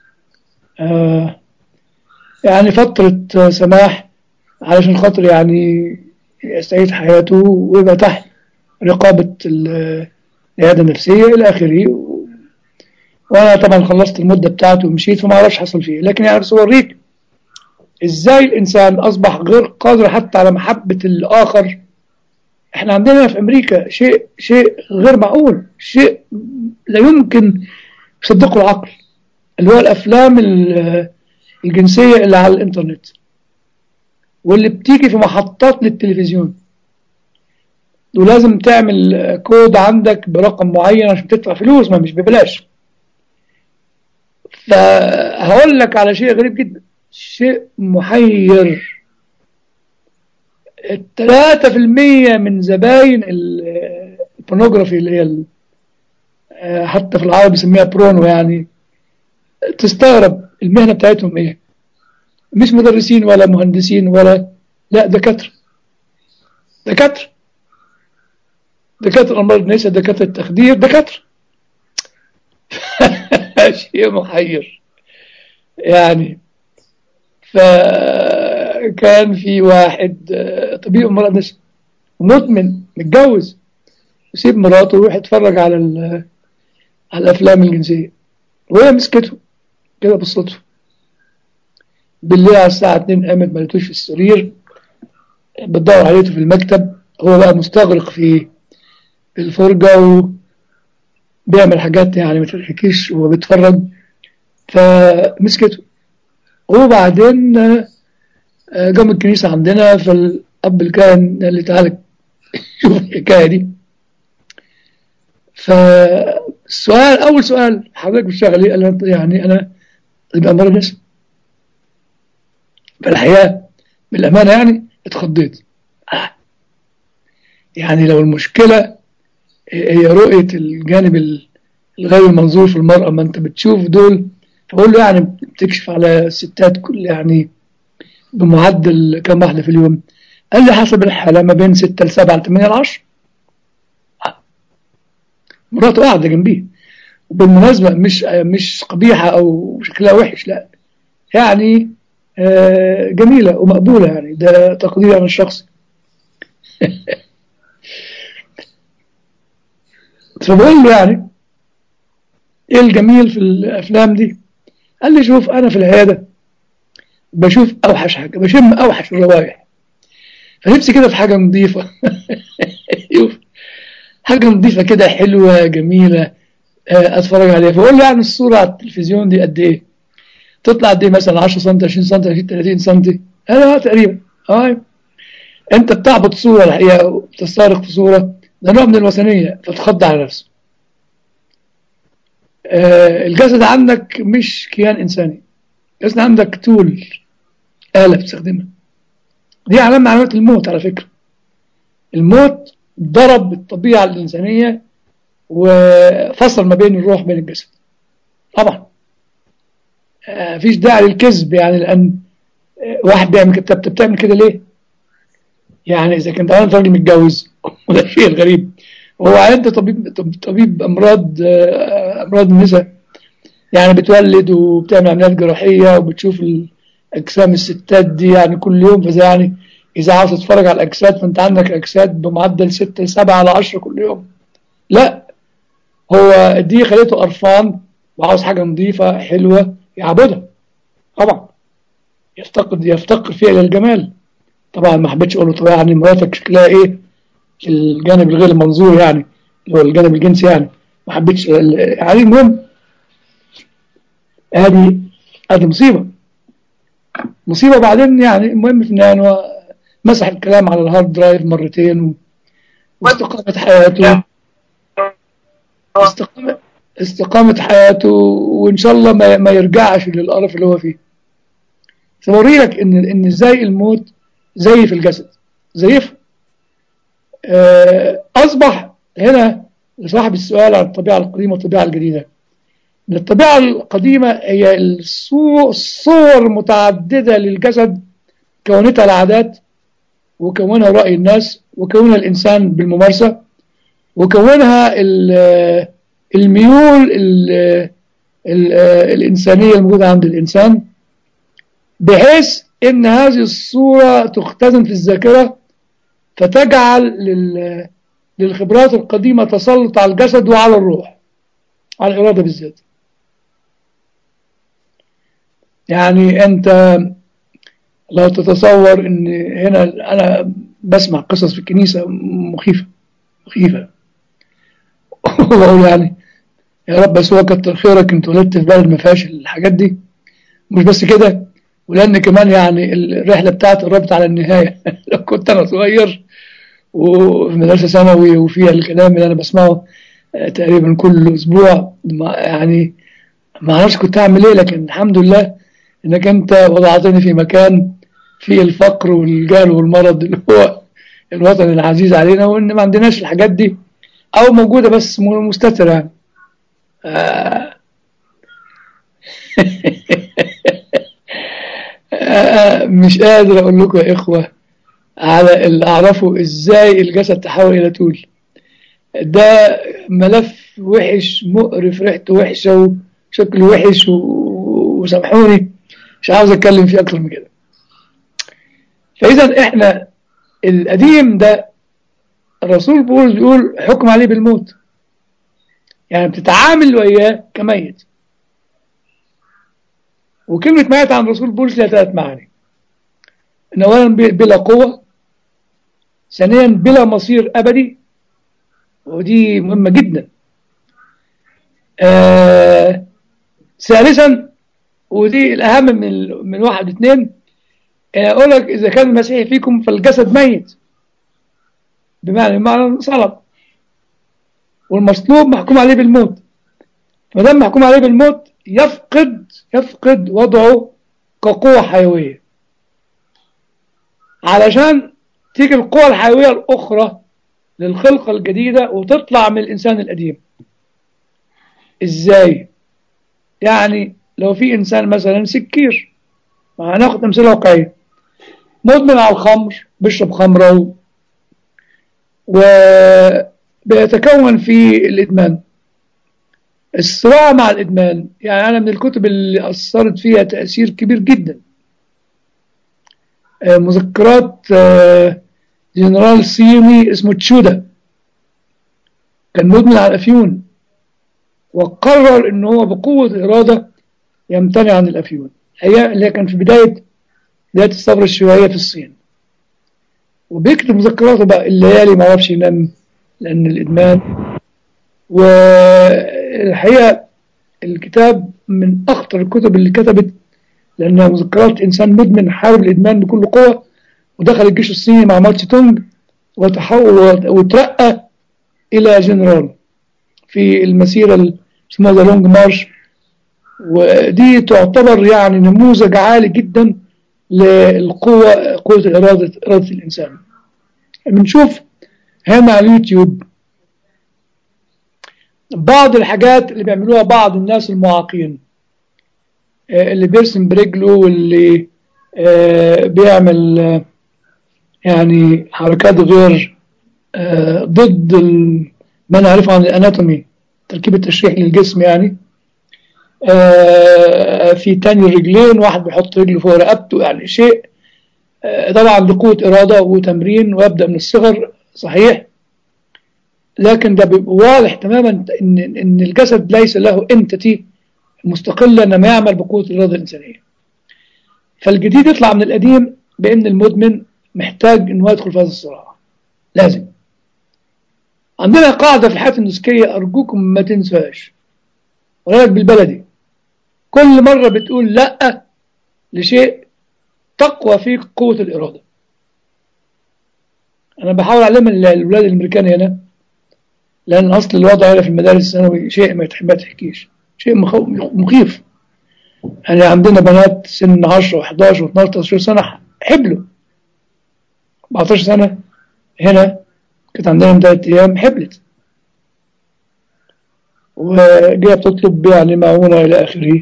يعني فترة آه، سماح علشان خاطر يعني يستعيد حياته ويبقى تحت رقابة ال- العيادة النفسية إلى آخره و- وأنا طبعا خلصت المدة بتاعته ومشيت فما أعرفش حصل فيه لكن يعني بس أوريك إزاي الإنسان أصبح غير قادر حتى على محبة الآخر إحنا عندنا في أمريكا شيء شيء غير معقول شيء لا يمكن يصدقه العقل اللي هو الأفلام ال- الجنسية اللي على الإنترنت واللي بتيجي في محطات للتلفزيون ولازم تعمل كود عندك برقم معين عشان تدفع فلوس ما مش ببلاش فهقول لك على شيء غريب جدا شيء محير الثلاثة في المية من زباين ال- البورنوجرافي اللي هي ال- آه، حتى في العربي بيسميها برونو يعني تستغرب المهنة بتاعتهم ايه مش مدرسين ولا مهندسين ولا لا دكاترة دكاترة دكاترة أمراض النساء دكاترة تخدير دكاترة شيء محير يعني فكان في واحد آه، طبيب أمراض نساء مدمن متجوز يسيب مراته ويروح يتفرج على ال- على الأفلام الجنسية وهي مسكته كده بالصدفة بالليل على الساعة 2 قامت ما لقيتوش في السرير بتدور عليه في المكتب هو بقى مستغرق في الفرجة وبيعمل حاجات يعني ما تضحكيش وهو بيتفرج فمسكته وبعدين آه، آه، جم الكنيسة عندنا فالأب الكاهن قال لي تعالى شوف الحكاية دي فالسؤال أول سؤال حضرتك بتشتغل إيه؟ قال لي يعني أنا يبقى مرة نسا فالحقيقة بالأمانة يعني اتخضيت آه. يعني لو المشكلة هي رؤية الجانب ال- الغير المنظور في المرأة ما أنت بتشوف دول فبقول له يعني بتكشف على ستات كل يعني بمعدل كم واحدة في اليوم قال لي حسب الحالة ما بين 6 ل 7 ل 8 ل 10 مراته قاعدة جنبيه وبالمناسبة مش مش قبيحة أو شكلها وحش لا يعني آه، جميلة ومقبولة يعني ده تقدير أنا الشخصي فبقول له يعني ايه الجميل في الافلام دي قال لي شوف انا في العياده بشوف اوحش حاجه بشم اوحش الروائح فنفسي كده في حاجه نظيفه شوف حاجه نظيفه كده حلوه جميله آه، اتفرج عليها فقول له يعني الصوره على التلفزيون دي قد ايه تطلع قد ايه مثلا 10 سم 20 سم 20 30 سم انا تقريبا اه انت بتعبط صوره الحقيقه وبتستغرق في صوره ده نوع من الوثنيه فتخض على نفسك آه، الجسد عندك مش كيان إنساني الجسد عندك تول آلة بتستخدمها دي علامة من علامات الموت على فكرة الموت ضرب الطبيعة الإنسانية وفصل ما بين الروح وبين الجسد طبعا آه، مفيش داعي للكذب يعني لأن آه، واحد بيعمل كده طب بتعمل كده ليه؟ يعني إذا كنت أنا راجل متجوز وده الشيء الغريب هو انت طبيب طب- طبيب امراض آه، امراض النساء يعني بتولد وبتعمل عمليات جراحيه وبتشوف اجسام الستات دي يعني كل يوم فزي يعني اذا عاوز تتفرج على الاجساد فانت عندك اجساد بمعدل 6 7 على 10 كل يوم لا هو دي خليته قرفان وعاوز حاجه نظيفه حلوه يعبدها طبعا يفتقد يفتقر فيها الى الجمال طبعا ما حبيتش اقول له طب يعني مراتك شكلها ايه الجانب الغير المنظور يعني اللي هو الجانب الجنسي يعني ما حبيتش يعني المهم هذه هذه مصيبة مصيبة بعدين يعني المهم في النهاية إن هو مسح الكلام على الهارد درايف مرتين و... واستقامت حياته استقامت استقامت حياته وإن شاء الله ما, ما يرجعش للقرف اللي هو فيه سأوري لك إن إن إزاي الموت زي في الجسد زيفه آه، أصبح هنا لصاحب السؤال عن الطبيعة القديمة والطبيعة الجديدة إن الطبيعة القديمة هي الصو- الصور متعددة للجسد كونتها العادات وكونها رأي الناس وكونها الإنسان بالممارسة وكونها ال- الميول ال- ال- الإنسانية الموجودة عند الإنسان بحيث إن هذه الصورة تختزن في الذاكرة فتجعل لل- للخبرات القديمة تسلط على الجسد وعلى الروح على الإرادة بالذات يعني أنت لو تتصور أن هنا أنا بسمع قصص في الكنيسة مخيفة مخيفة وبقول يعني يا رب بس هو كتر خيرك انت ولدت في بلد ما فيهاش الحاجات دي مش بس كده ولان كمان يعني الرحله بتاعتي قربت على النهايه لو كنت انا صغير وفي مدرسه ثانوي وفيها الكلام اللي انا بسمعه آه، تقريبا كل اسبوع ما- يعني ما اعرفش كنت اعمل ايه لكن الحمد لله انك انت وضعتني في مكان فيه الفقر والجهل والمرض اللي هو الوطن العزيز علينا وان ما عندناش الحاجات دي او موجوده بس م- مستتره يعني آه. آه، مش قادر اقول لكم يا اخوه على اللي اعرفه ازاي الجسد تحول الى طول ده ملف وحش مقرف ريحته وحشه وشكله وحش و- وسامحوني مش عاوز اتكلم فيه اكتر من كده فاذا احنا القديم ده الرسول بولس بيقول حكم عليه بالموت يعني بتتعامل وياه كميت وكلمة مات عن رسول بولس لها ثلاث معاني إن أولا بلا قوة ثانيا بلا مصير أبدي ودي مهمة جدا آه ثالثا ودي الأهم من من واحد اثنين أقول لك إذا كان المسيح فيكم فالجسد ميت بمعنى بمعنى صلب والمصلوب محكوم عليه بالموت ما دام محكوم عليه بالموت يفقد يفقد وضعه كقوة حيوية علشان تيجي القوة الحيوية الأخرى للخلقة الجديدة وتطلع من الإنسان القديم إزاي؟ يعني لو في إنسان مثلا سكير هناخد أمثلة واقعية مدمن على الخمر بيشرب خمرة وبيتكون في الإدمان الصراع مع الإدمان يعني أنا من الكتب اللي أثرت فيها تأثير كبير جدا مذكرات جنرال صيني اسمه تشودا كان مدمن على الأفيون وقرر ان هو بقوة إرادة يمتنع عن الأفيون هي اللي كان في بداية بداية الثورة الشيوعية في الصين وبيكتب مذكراته بقى الليالي ما عرفش ينام لأن الإدمان والحقيقة الكتاب من أخطر الكتب اللي كتبت لأنها مذكرات إنسان مدمن حارب الإدمان بكل قوة ودخل الجيش الصيني مع ماتش تونج وتحول وترقى إلى جنرال في المسيرة اسمها ذا لونج مارش ودي تعتبر يعني نموذج عالي جدا للقوة قوة إرادة إرادة الإنسان بنشوف هنا على اليوتيوب بعض الحاجات اللي بيعملوها بعض الناس المعاقين اللي بيرسم برجله واللي بيعمل يعني حركات غير ضد ما نعرفه عن الاناتومي تركيب التشريح للجسم يعني في تاني الرجلين واحد بيحط رجله فوق رقبته يعني شيء طبعا بقوة إرادة وتمرين ويبدأ من الصغر صحيح لكن ده بيبقى واضح تماما إن, إن الجسد ليس له انتتي مستقلة إنما يعمل بقوة الإرادة الإنسانية فالجديد يطلع من القديم بأن المدمن محتاج إنه يدخل في هذا الصراع لازم عندنا قاعدة في الحياة النسكية أرجوكم ما تنساش ولكن بالبلدي كل مرة بتقول لأ لشيء تقوى فيك قوة الإرادة أنا بحاول أعلم الأولاد الأمريكان هنا لأن أصل الوضع هنا في المدارس الثانوي شيء ما تحكيش شيء مخيف يعني عندنا بنات سن 10 و11 و12 13 سنة حبلوا 14 سنة هنا كانت عندنا من ثلاث أيام حبلت وجاية بتطلب يعني معونة إلى آخره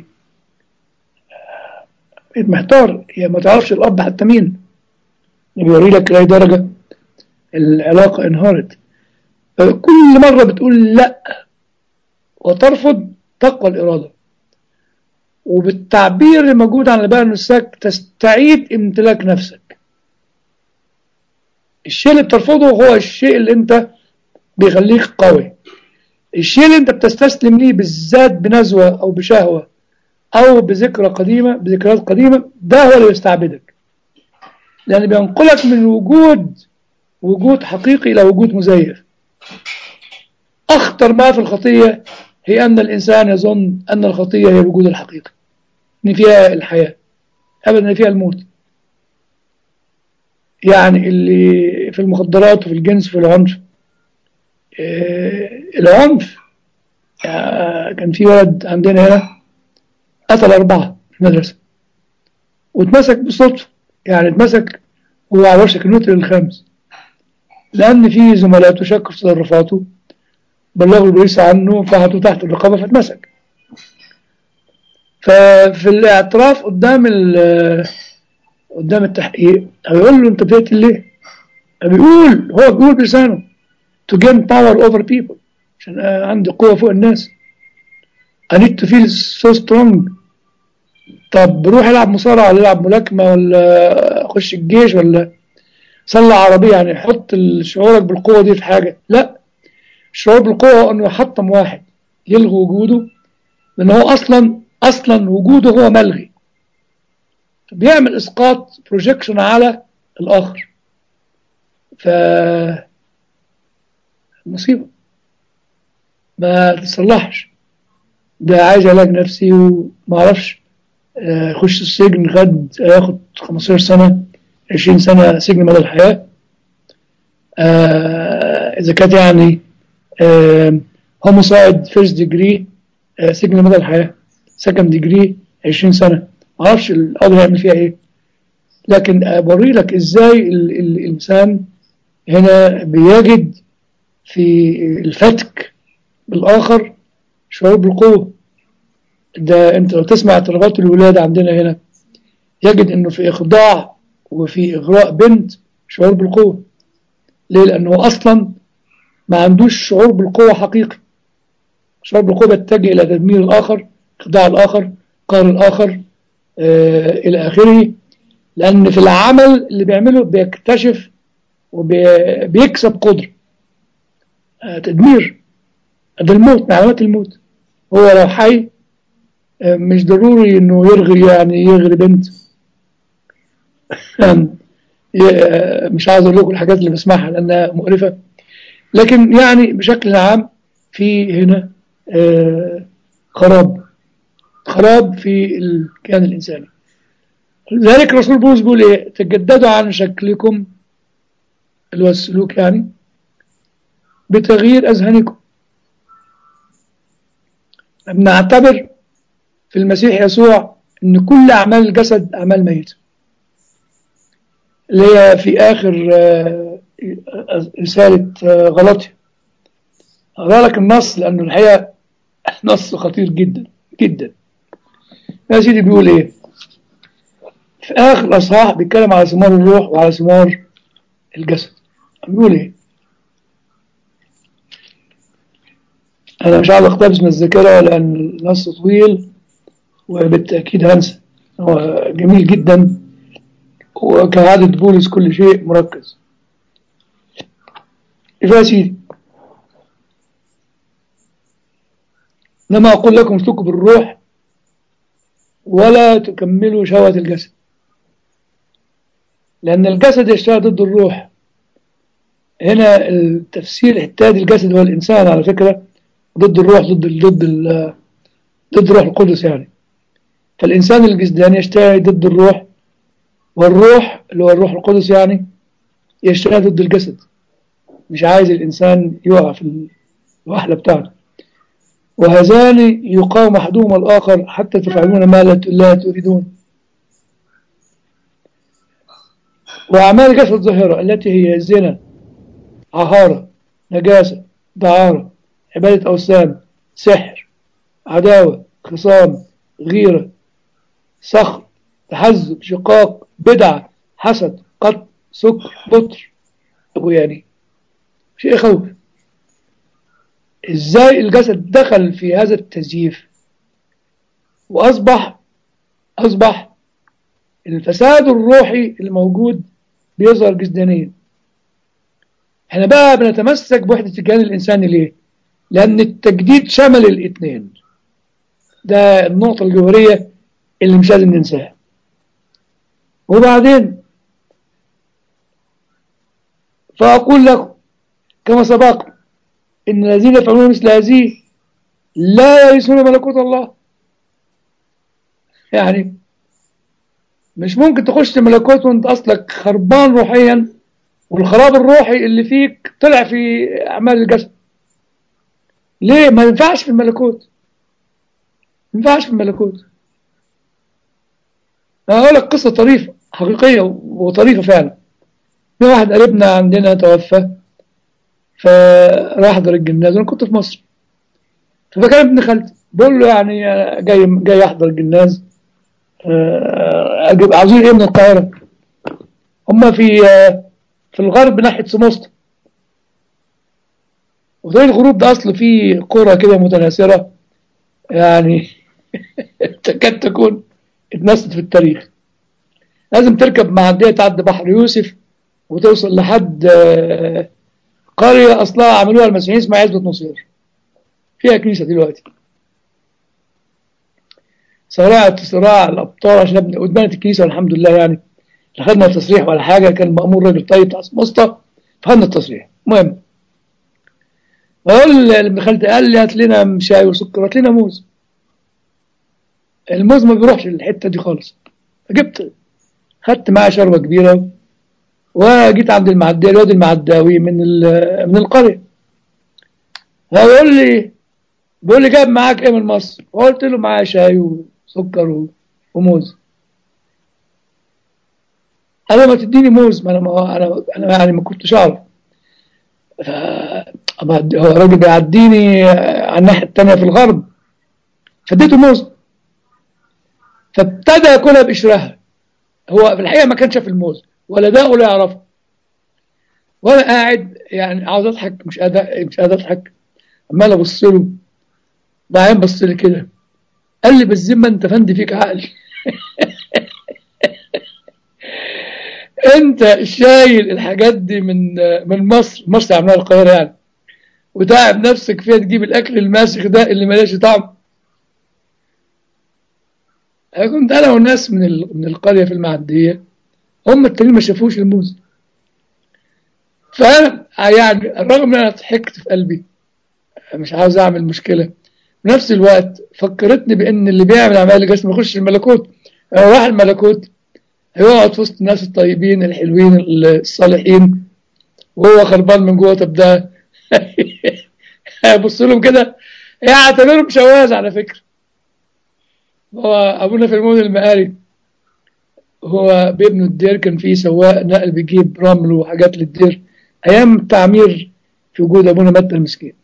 بقيت محتار هي ما تعرفش الأب حتى مين بيوري لك لأي درجة العلاقة انهارت كل مرة بتقول لا وترفض تقوى الإرادة وبالتعبير الموجود عن البيان النساك تستعيد امتلاك نفسك الشيء اللي بترفضه هو الشيء اللي انت بيخليك قوي الشيء اللي انت بتستسلم ليه بالذات بنزوة او بشهوة او بذكرى قديمة بذكريات قديمة ده هو اللي يستعبدك لان بينقلك من وجود وجود حقيقي الى وجود مزيف اخطر ما في الخطية هي ان الانسان يظن ان الخطية هي الوجود الحقيقي ان فيها الحياة ابدا ان فيها الموت يعني اللي في المخدرات وفي الجنس وفي العنف آه العنف آه كان في ولد عندنا هنا قتل أربعة في المدرسة واتمسك بالصدفة يعني اتمسك وهو على وشك النطر الخامس لأن في زملاته شكوا في تصرفاته بلغوا البوليس عنه فحطوا تحت الرقابة فاتمسك ففي الاعتراف قدام قدام التحقيق هيقول له انت بتقتل ليه؟ بيقول هو بيقول بلسانه to gain power over people عشان عندي قوة فوق الناس I need to feel so strong طب روح العب مصارعة ولا العب ملاكمة ولا خش الجيش ولا صلى عربية يعني حط شعورك بالقوة دي في حاجة لا الشعور بالقوة هو انه يحطم واحد يلغي وجوده لان هو اصلا اصلا وجوده هو ملغي بيعمل اسقاط بروجيكشن على الاخر ف مصيبه ما تصلحش ده عايز علاج نفسي وما اعرفش آه، يخش السجن خد ياخد 15 سنه 20 سنه سجن مدى الحياه آه، اذا كانت يعني هوموسايد فيرست ديجري سجن مدى الحياه سكند ديجري 20 سنه ما اعرفش القاضي هيعمل فيها ايه لكن بوري لك ازاي ال- ال- الانسان هنا بيجد في الفتك بالاخر شعور بالقوه ده انت لو تسمع اعترافات الولاد عندنا هنا يجد انه في اخضاع وفي اغراء بنت شعور بالقوه ليه لانه اصلا ما عندوش شعور بالقوه حقيقي شعور بالقوه بيتجه الى تدمير الاخر اخضاع الاخر قهر الاخر آه الى اخره لان في العمل اللي بيعمله بيكتشف وبيكسب قدره آه تدمير ده الموت من علامات الموت هو لو حي آه، مش ضروري انه يرغي يعني يغري بنت يعني ي- آه، مش عايز اقول لكم الحاجات اللي بسمعها لانها مقرفه لكن يعني بشكل عام في هنا آه، خراب خراب في الكيان الانساني لذلك الرسول بولس بيقول ايه تجددوا عن شكلكم اللي هو السلوك يعني بتغيير اذهانكم بنعتبر في المسيح يسوع ان كل اعمال الجسد اعمال ميته اللي هي في اخر آه، رساله آه، غلطيا اقرا لك النص لانه الحقيقه نص خطير جدا جدا يا سيدي بيقول ايه في اخر الاصحاح بيتكلم على ثمار الروح وعلى ثمار الجسد بيقول ايه انا مش عايز اقتبس من الذاكره لان النص طويل وبالتاكيد هنسى هو جميل جدا وكعادة بولس كل شيء مركز يا سيدي إنما أقول لكم اسلكوا بالروح ولا تكملوا شهوة الجسد لأن الجسد يشتغل ضد الروح هنا التفسير احتاج الجسد هو الإنسان على فكرة ضد الروح ضد ال ضد ال ضد الروح القدس يعني فالإنسان الجسداني يشتغل ضد الروح والروح اللي هو الروح القدس يعني يشتغل ضد الجسد مش عايز الإنسان يقع في الوحلة بتاعته وهذان يقاوم أحدهما الآخر حتى تفعلون ما لا لا تريدون وأعمال الجسد ظاهرة التي هي زنا عهارة نجاسة دعارة عبادة أوثان سحر عداوة خصام غيرة سخط تحزب شقاق بدعة حسد قتل سكر بطر أبو يعني شيء خوف ازاي الجسد دخل في هذا التزييف واصبح اصبح الفساد الروحي الموجود بيظهر جسدانيا احنا بقى بنتمسك بوحدة الكيان الانساني ليه لان التجديد شمل الاثنين ده النقطة الجوهرية اللي مش لازم ننساها وبعدين فأقول لكم كما سبق إن الذين يفعلون مثل هذه لا يرثون ملكوت الله يعني مش ممكن تخش ملكوت وانت اصلك خربان روحيا والخراب الروحي اللي فيك طلع في اعمال الجسد ليه ما ينفعش في الملكوت ما ينفعش في الملكوت انا هقول لك قصه طريفه حقيقيه وطريفه فعلا في واحد قريبنا عندنا توفى فراح احضر الجنازه انا كنت في مصر فكان ابن خالتي بقول له يعني جاي جاي احضر الجناز اجيب عاوزين ايه من القاهره هم في في الغرب ناحيه سموسطة وطريق الغروب ده اصل فيه قرى كده متناثره يعني تكاد تكون اتنست في التاريخ لازم تركب معديه تعدي بحر يوسف وتوصل لحد قريه اصلها عملوها المسيحيين اسمها عزبه نصير فيها كنيسه دلوقتي صراعة صراع الأبطال عشان ابن قدامة الكنيسة والحمد لله يعني لا خدنا تصريح ولا حاجة كان مأمور راجل طيب بتاع مصطفى فخدنا التصريح المهم بقول لابن خالتي قال لي هات لنا شاي وسكر هات لنا موز الموز ما بيروحش الحتة دي خالص فجبت خدت معاه شربة كبيرة وجيت عند المعدية الواد المعداوي من من القرية فبيقول لي بيقول لي جايب معاك ايه من مصر؟ قلت له معايا شاي وسكر وموز انا ما تديني موز ما انا ما انا انا يعني ما كنتش اعرف هو الراجل بيعديني على الناحيه الثانيه في الغرب فاديته موز فابتدى ياكلها بقشرها هو في الحقيقه ما كانش في الموز ولا ده ولا يعرفه وانا قاعد يعني عاوز اضحك مش قادر مش قادر اضحك عمال ابص له بعدين بص لي كده قال لي بالذمه انت فندي فيك عقل انت شايل الحاجات دي من من مصر مصر عاملاها القاهره يعني وتعب نفسك فيها تجيب الاكل الماسخ ده اللي ملاش طعم كنت انا والناس من من القريه في المعديه هم التانيين ما شافوش الموز فانا يعني رغم ان انا ضحكت في قلبي مش عاوز اعمل مشكله في نفس الوقت فكرتني بان اللي بيعمل اعمال الجسم ما يخش الملكوت راح الملكوت هيقعد في وسط الناس الطيبين الحلوين الصالحين وهو خربان من جوه طب ده هيبص لهم كده يعتبرهم شواذ على فكره هو ابونا في المول المقاري هو بابنه الدير كان فيه سواق نقل بيجيب رمل وحاجات للدير ايام التعمير في وجود ابونا متى المسكين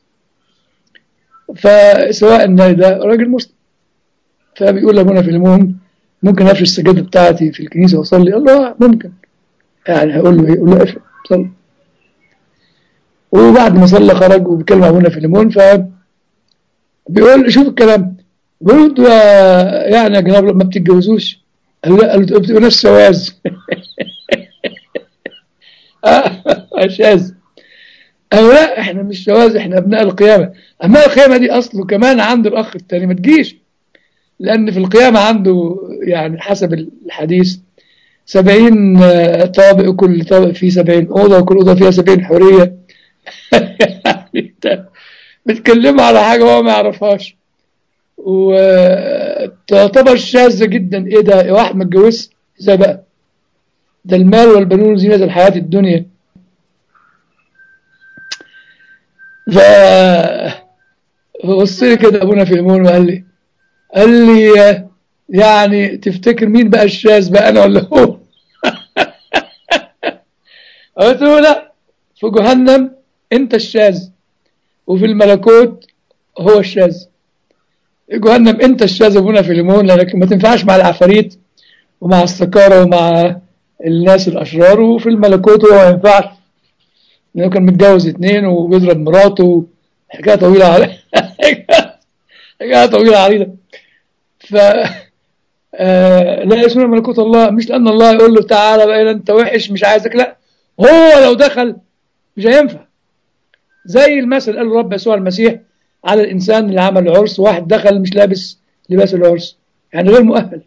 فسواء النادي ده راجل مسلم فبيقول لابونا في المهم ممكن افرش السجاده بتاعتي في الكنيسه واصلي الله ممكن يعني هقول له يقول له افرش صلي وبعد ما صلى خرج وبيكلم ابونا في الليمون ف بيقول له شوف الكلام بيقول له انتوا يعني يا جناب ما بتتجوزوش قال لا قال له بتبقوا ناس شواذ شاذ قالوا لا احنا مش شواذ احنا ابناء القيامه ابناء القيامه دي اصله كمان عند الاخ الثاني ما تجيش لأن في القيامة عنده يعني حسب الحديث سبعين طابق وكل طابق فيه سبعين أوضة وكل أوضة فيها سبعين حرية يعني بتكلموا على حاجة هو ما يعرفهاش وتعتبر شاذة جدا ايه ده واحد ما اتجوزش ازاي بقى ده المال والبنون زينة الحياة الدنيا ف بص لي كده ابونا في المول وقال لي قال لي يعني تفتكر مين بقى الشاذ بقى انا ولا هو قلت له لا في جهنم انت الشاذ وفي الملكوت هو الشاذ في جهنم انت الشاذ ابونا في الليمون لانك ما تنفعش مع العفاريت ومع السكارة ومع الناس الاشرار وفي الملكوت هو ما ينفعش لانه كان متجوز اتنين وبيضرب مراته حكايه طويله على حكايه طويله عريضه ف آه لا يسمون ملكوت الله مش لأن الله يقول له تعالى بقى أنت وحش مش عايزك لا هو لو دخل مش هينفع زي المثل قال رب يسوع المسيح على الإنسان اللي عمل عرس واحد دخل مش لابس لباس العرس يعني غير مؤهل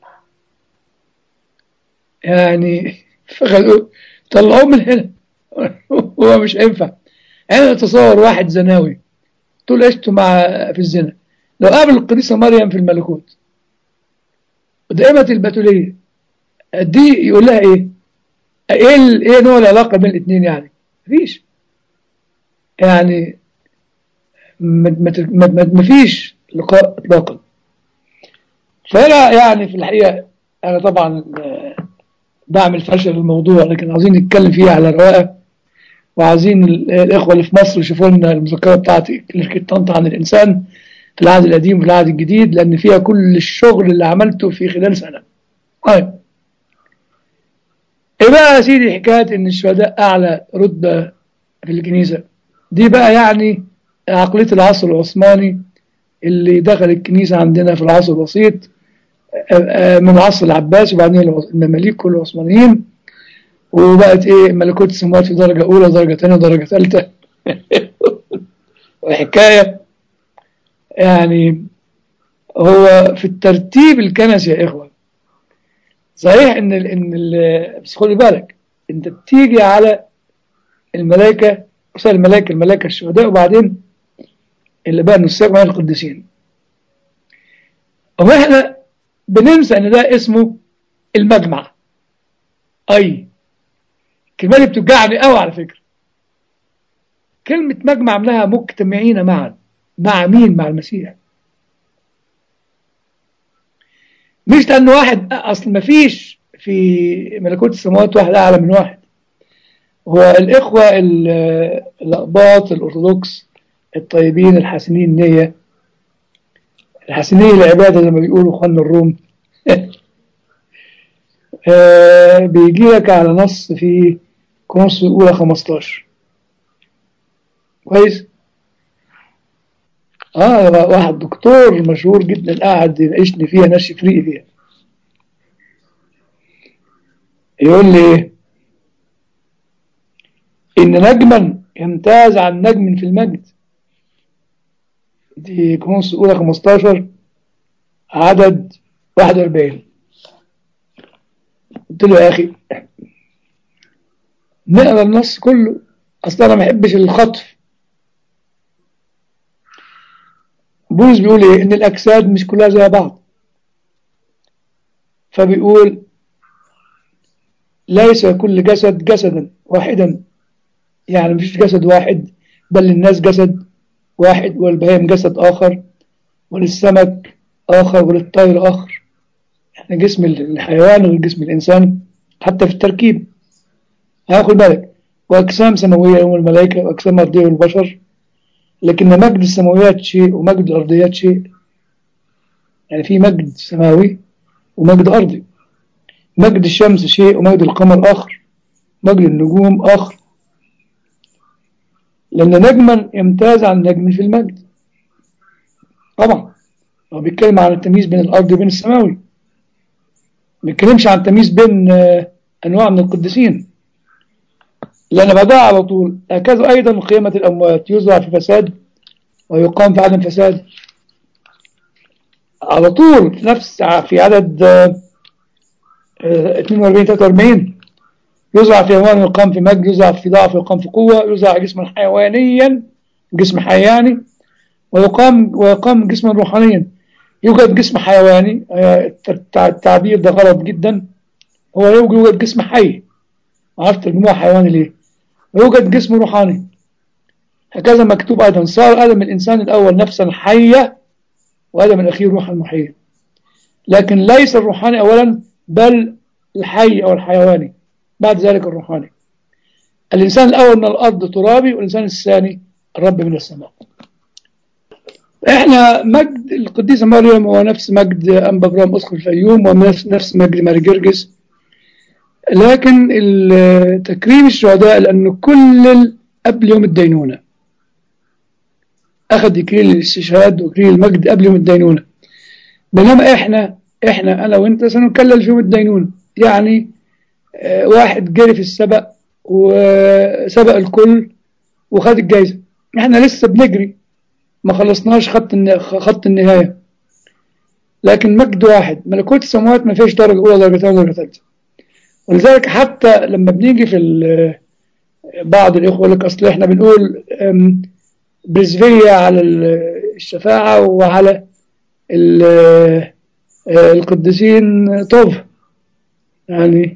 يعني فخلوا طلعوه من هنا هو مش هينفع أنا أتصور واحد زناوي طول عشته مع في الزنا لو قابل القديسة مريم في الملكوت دائمة البتولية دي يقول لها ايه ايه ايه نوع العلاقة بين الاثنين يعني مفيش يعني ما فيش لقاء اطلاقا فانا يعني في الحقيقة انا طبعا بعمل فشل الموضوع لكن عاوزين نتكلم فيه على رواقة وعايزين الاخوة اللي في مصر يشوفوا لنا المذكرة بتاعتي اللي كنت طنطا عن الانسان في العهد القديم وفي العهد الجديد لأن فيها كل الشغل اللي عملته في خلال سنة طيب ايه بقى يا سيدي حكاية ان الشهداء اعلى رتبة في الكنيسة دي بقى يعني عقلية العصر العثماني اللي دخل الكنيسة عندنا في العصر الوسيط من العصر العباسي وبعدين المماليك والعثمانيين وبقت ايه ملكوت السماوات في درجة أولى درجة ثانية درجة ثالثة وحكاية يعني هو في الترتيب الكنسي يا إخوة صحيح إن ال إن ال بس خلي بالك أنت بتيجي على الملائكة قصة الملائكة الملائكة الشهداء وبعدين اللي بقى نساك مع القديسين واحنا بننسى ان ده اسمه المجمع اي الكلمه دي بتوجعني قوي على فكره كلمه مجمع لها مجتمعين معا مع مين مع المسيح مش لان واحد اصل ما فيش في ملكوت السماوات واحد اعلى من واحد هو الاخوه الاقباط الارثوذكس الطيبين الحسنين النيه الحسنية العبادة زي ما بيقولوا اخواننا الروم آه بيجي لك على نص في كورنثوس الأولى 15 كويس؟ اه واحد دكتور مشهور جدا قاعد يناقشني فيها ناس فريق فيها يقول لي إن نجما يمتاز عن نجم في المجد دي كونس الأولى 15 عدد 41 قلت له يا أخي نقرا النص كله أصلا أنا ما بحبش الخطف بولس بيقول إيه إن الأجساد مش كلها زي بعض فبيقول ليس كل جسد جسدا واحدا يعني مفيش جسد واحد بل للناس جسد واحد والبهائم جسد آخر وللسمك آخر وللطير آخر يعني جسم الحيوان غير جسم الإنسان حتى في التركيب هاخد بالك وأجسام سماوية هم الملائكة وأجسام أرضية والبشر لكن مجد السماويات شيء ومجد الأرضيات شيء يعني في مجد سماوي ومجد أرضي مجد الشمس شيء ومجد القمر آخر مجد النجوم آخر لأن نجما يمتاز عن نجم في المجد طبعا هو بيتكلم عن التمييز بين الأرض وبين السماوي ما بيتكلمش عن التمييز بين أنواع من القديسين لأن بعدها على طول هكذا أيضا قيامة الأموات يزرع في فساد ويقام في عدم فساد على طول في نفس في عدد 42 43 يزرع في هوان ويقام في مجد يزرع في ضعف ويقام في قوة يزرع جسما حيوانيا جسم حيواني ويقام ويقام جسما روحانيا يوجد جسم حيواني التعبير ده غلط جدا هو يوجد جسم حي ما عرفت ترجموها حيواني ليه ويوجد جسم روحاني هكذا مكتوب أيضا صار آدم الإنسان الأول نفسا حية وآدم الأخير روحا محيا لكن ليس الروحاني أولا بل الحي أو الحيواني بعد ذلك الروحاني الإنسان الأول من الأرض ترابي والإنسان الثاني الرب من السماء إحنا مجد القديسة مريم هو نفس مجد أنبا برام أسقف الفيوم ونفس نفس مجد ماري جرجس لكن تكريم الشهداء لأنه كل قبل يوم الدينونة أخذ إكليل الاستشهاد وإكليل المجد قبل يوم الدينونة بينما إحنا إحنا أنا وأنت سنكلل في يوم الدينونة يعني واحد جري في السبق وسبق الكل وخد الجايزة احنا لسه بنجري ما خلصناش خط خط النهاية لكن مجد واحد ملكوت السماوات ما فيش درجة أولى درجة ثانية درجة ثالثة ولذلك حتى لما بنيجي في بعض الإخوة لك أصل احنا بنقول برزفية على الشفاعة وعلى القديسين طوف يعني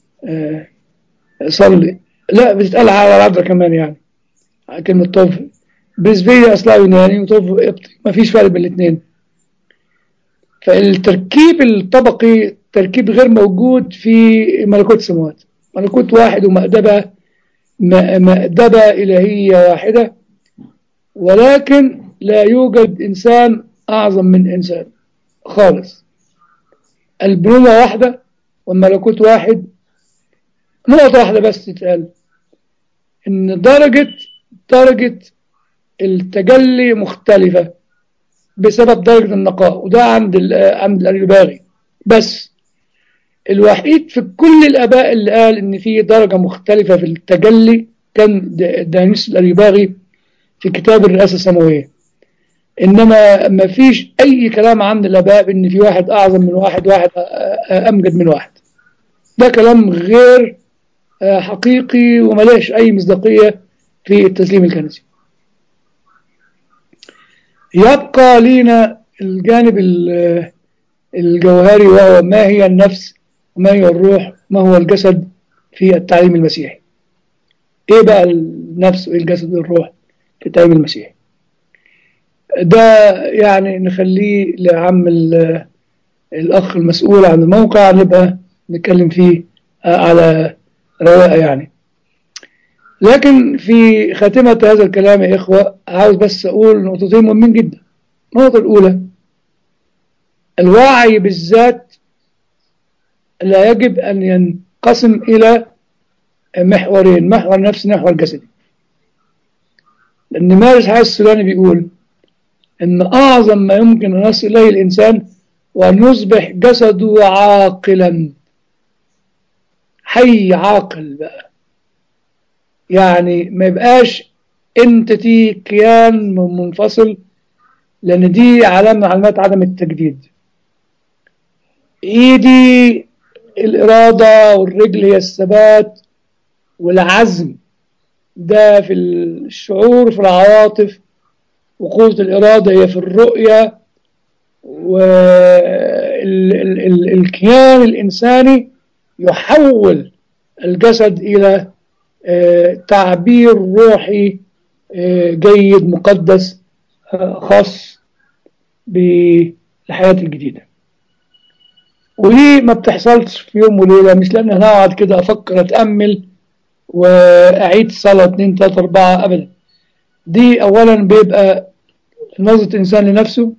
صلي لا بتتقال على العذراء كمان يعني كلمة طوف برزفية أصلها يوناني وطوف قبطي ما فيش فرق بين الاثنين فالتركيب الطبقي تركيب غير موجود في ملكوت السماوات ملكوت واحد ومأدبة مأدبة إلهية واحدة ولكن لا يوجد إنسان أعظم من إنسان خالص البنوة واحدة والملكوت واحد نقطة واحدة بس تتقال إن درجة درجة التجلي مختلفة بسبب درجة النقاء وده عند عند الأريباغي بس الوحيد في كل الآباء اللي قال إن في درجة مختلفة في التجلي كان دانيس الأريباغي في كتاب الرئاسة السماوية إنما ما فيش أي كلام عند الآباء بإن في واحد أعظم من واحد واحد أمجد من واحد ده كلام غير حقيقي وملاش أي مصداقية في التسليم الكنسي يبقى لنا الجانب الجوهري وهو ما هي النفس وما هي الروح ما هو الجسد في التعليم المسيحي ايه بقى النفس وايه الجسد والروح في التعليم المسيحي ده يعني نخليه لعم الاخ المسؤول عن الموقع نبقى نتكلم فيه على رواقه يعني لكن في خاتمة هذا الكلام يا إخوة عاوز بس أقول نقطتين مهمين جدا النقطة الأولى الوعي بالذات لا يجب أن ينقسم إلى محورين محور نفسي محور جسدي لأن مارس حاجة السوداني بيقول إن أعظم ما يمكن أن يصل إليه الإنسان وأن يصبح جسده عاقلا حي عاقل بقى يعني ما يبقاش انتتي كيان منفصل لأن دي علامة من علامات عدم التجديد ايدي الإرادة والرجل هي الثبات والعزم ده في الشعور في العواطف وقوة الإرادة هي في الرؤية والكيان الإنساني يحول الجسد إلى تعبير روحي جيد مقدس خاص بالحياة الجديدة ودي ما بتحصلش في يوم وليلة مش لأن أنا أقعد كده أفكر أتأمل وأعيد صلاة اتنين تلاتة أربعة أبدا دي أولا بيبقى نظرة الإنسان لنفسه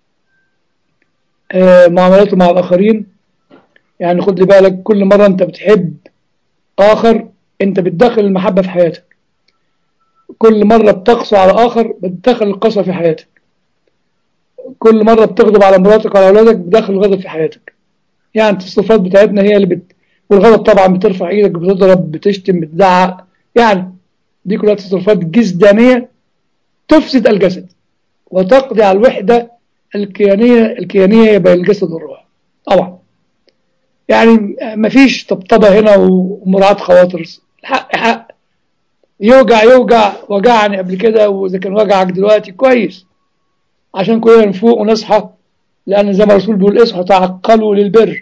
معاملاته مع الآخرين يعني خد لي بالك كل مرة أنت بتحب آخر أنت بتدخل المحبة في حياتك كل مرة بتقسو على آخر بتدخل القسوة في حياتك كل مرة بتغضب على مراتك وعلى أولادك بتدخل الغضب في حياتك يعني الصفات بتاعتنا هي اللي بت... والغضب طبعا بترفع ايدك بتضرب بتشتم بتزعق يعني دي كلها تصرفات جسدانية تفسد الجسد وتقضي على الوحدة الكيانية الكيانية بين الجسد والروح طبعا يعني مفيش طبطبة هنا ومراعاة خواطر الحق حق يوجع يوجع وجعني قبل كده وإذا كان وجعك دلوقتي كويس عشان كلنا نفوق ونصحى لأن زي ما الرسول بيقول اصحوا تعقلوا للبر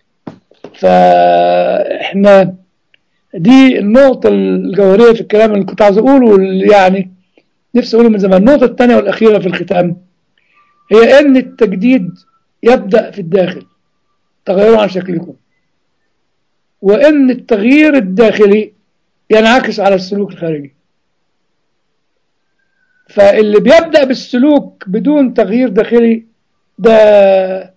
فإحنا دي النقطة الجوهرية في الكلام اللي كنت عايز أقوله يعني نفسي أقوله من زمان النقطة الثانية والأخيرة في الختام هي أن التجديد يبدأ في الداخل تغيروا عن شكلكم وأن التغيير الداخلي ينعكس على السلوك الخارجي فاللي بيبدأ بالسلوك بدون تغيير داخلي ده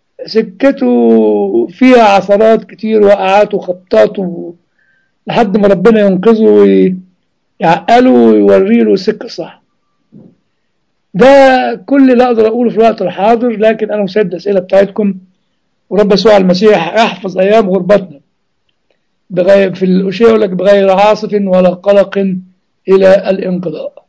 سكته فيها عثرات كتير وقعات وخبطات و... لحد ما ربنا ينقذه ويعقله ويوري له السكة الصح ده كل اللي اقدر اقوله في الوقت الحاضر لكن انا مسعد الاسئله بتاعتكم ورب يسوع المسيح يحفظ ايام غربتنا بغير في الاشياء يقول لك بغير عاصف ولا قلق الى الانقضاء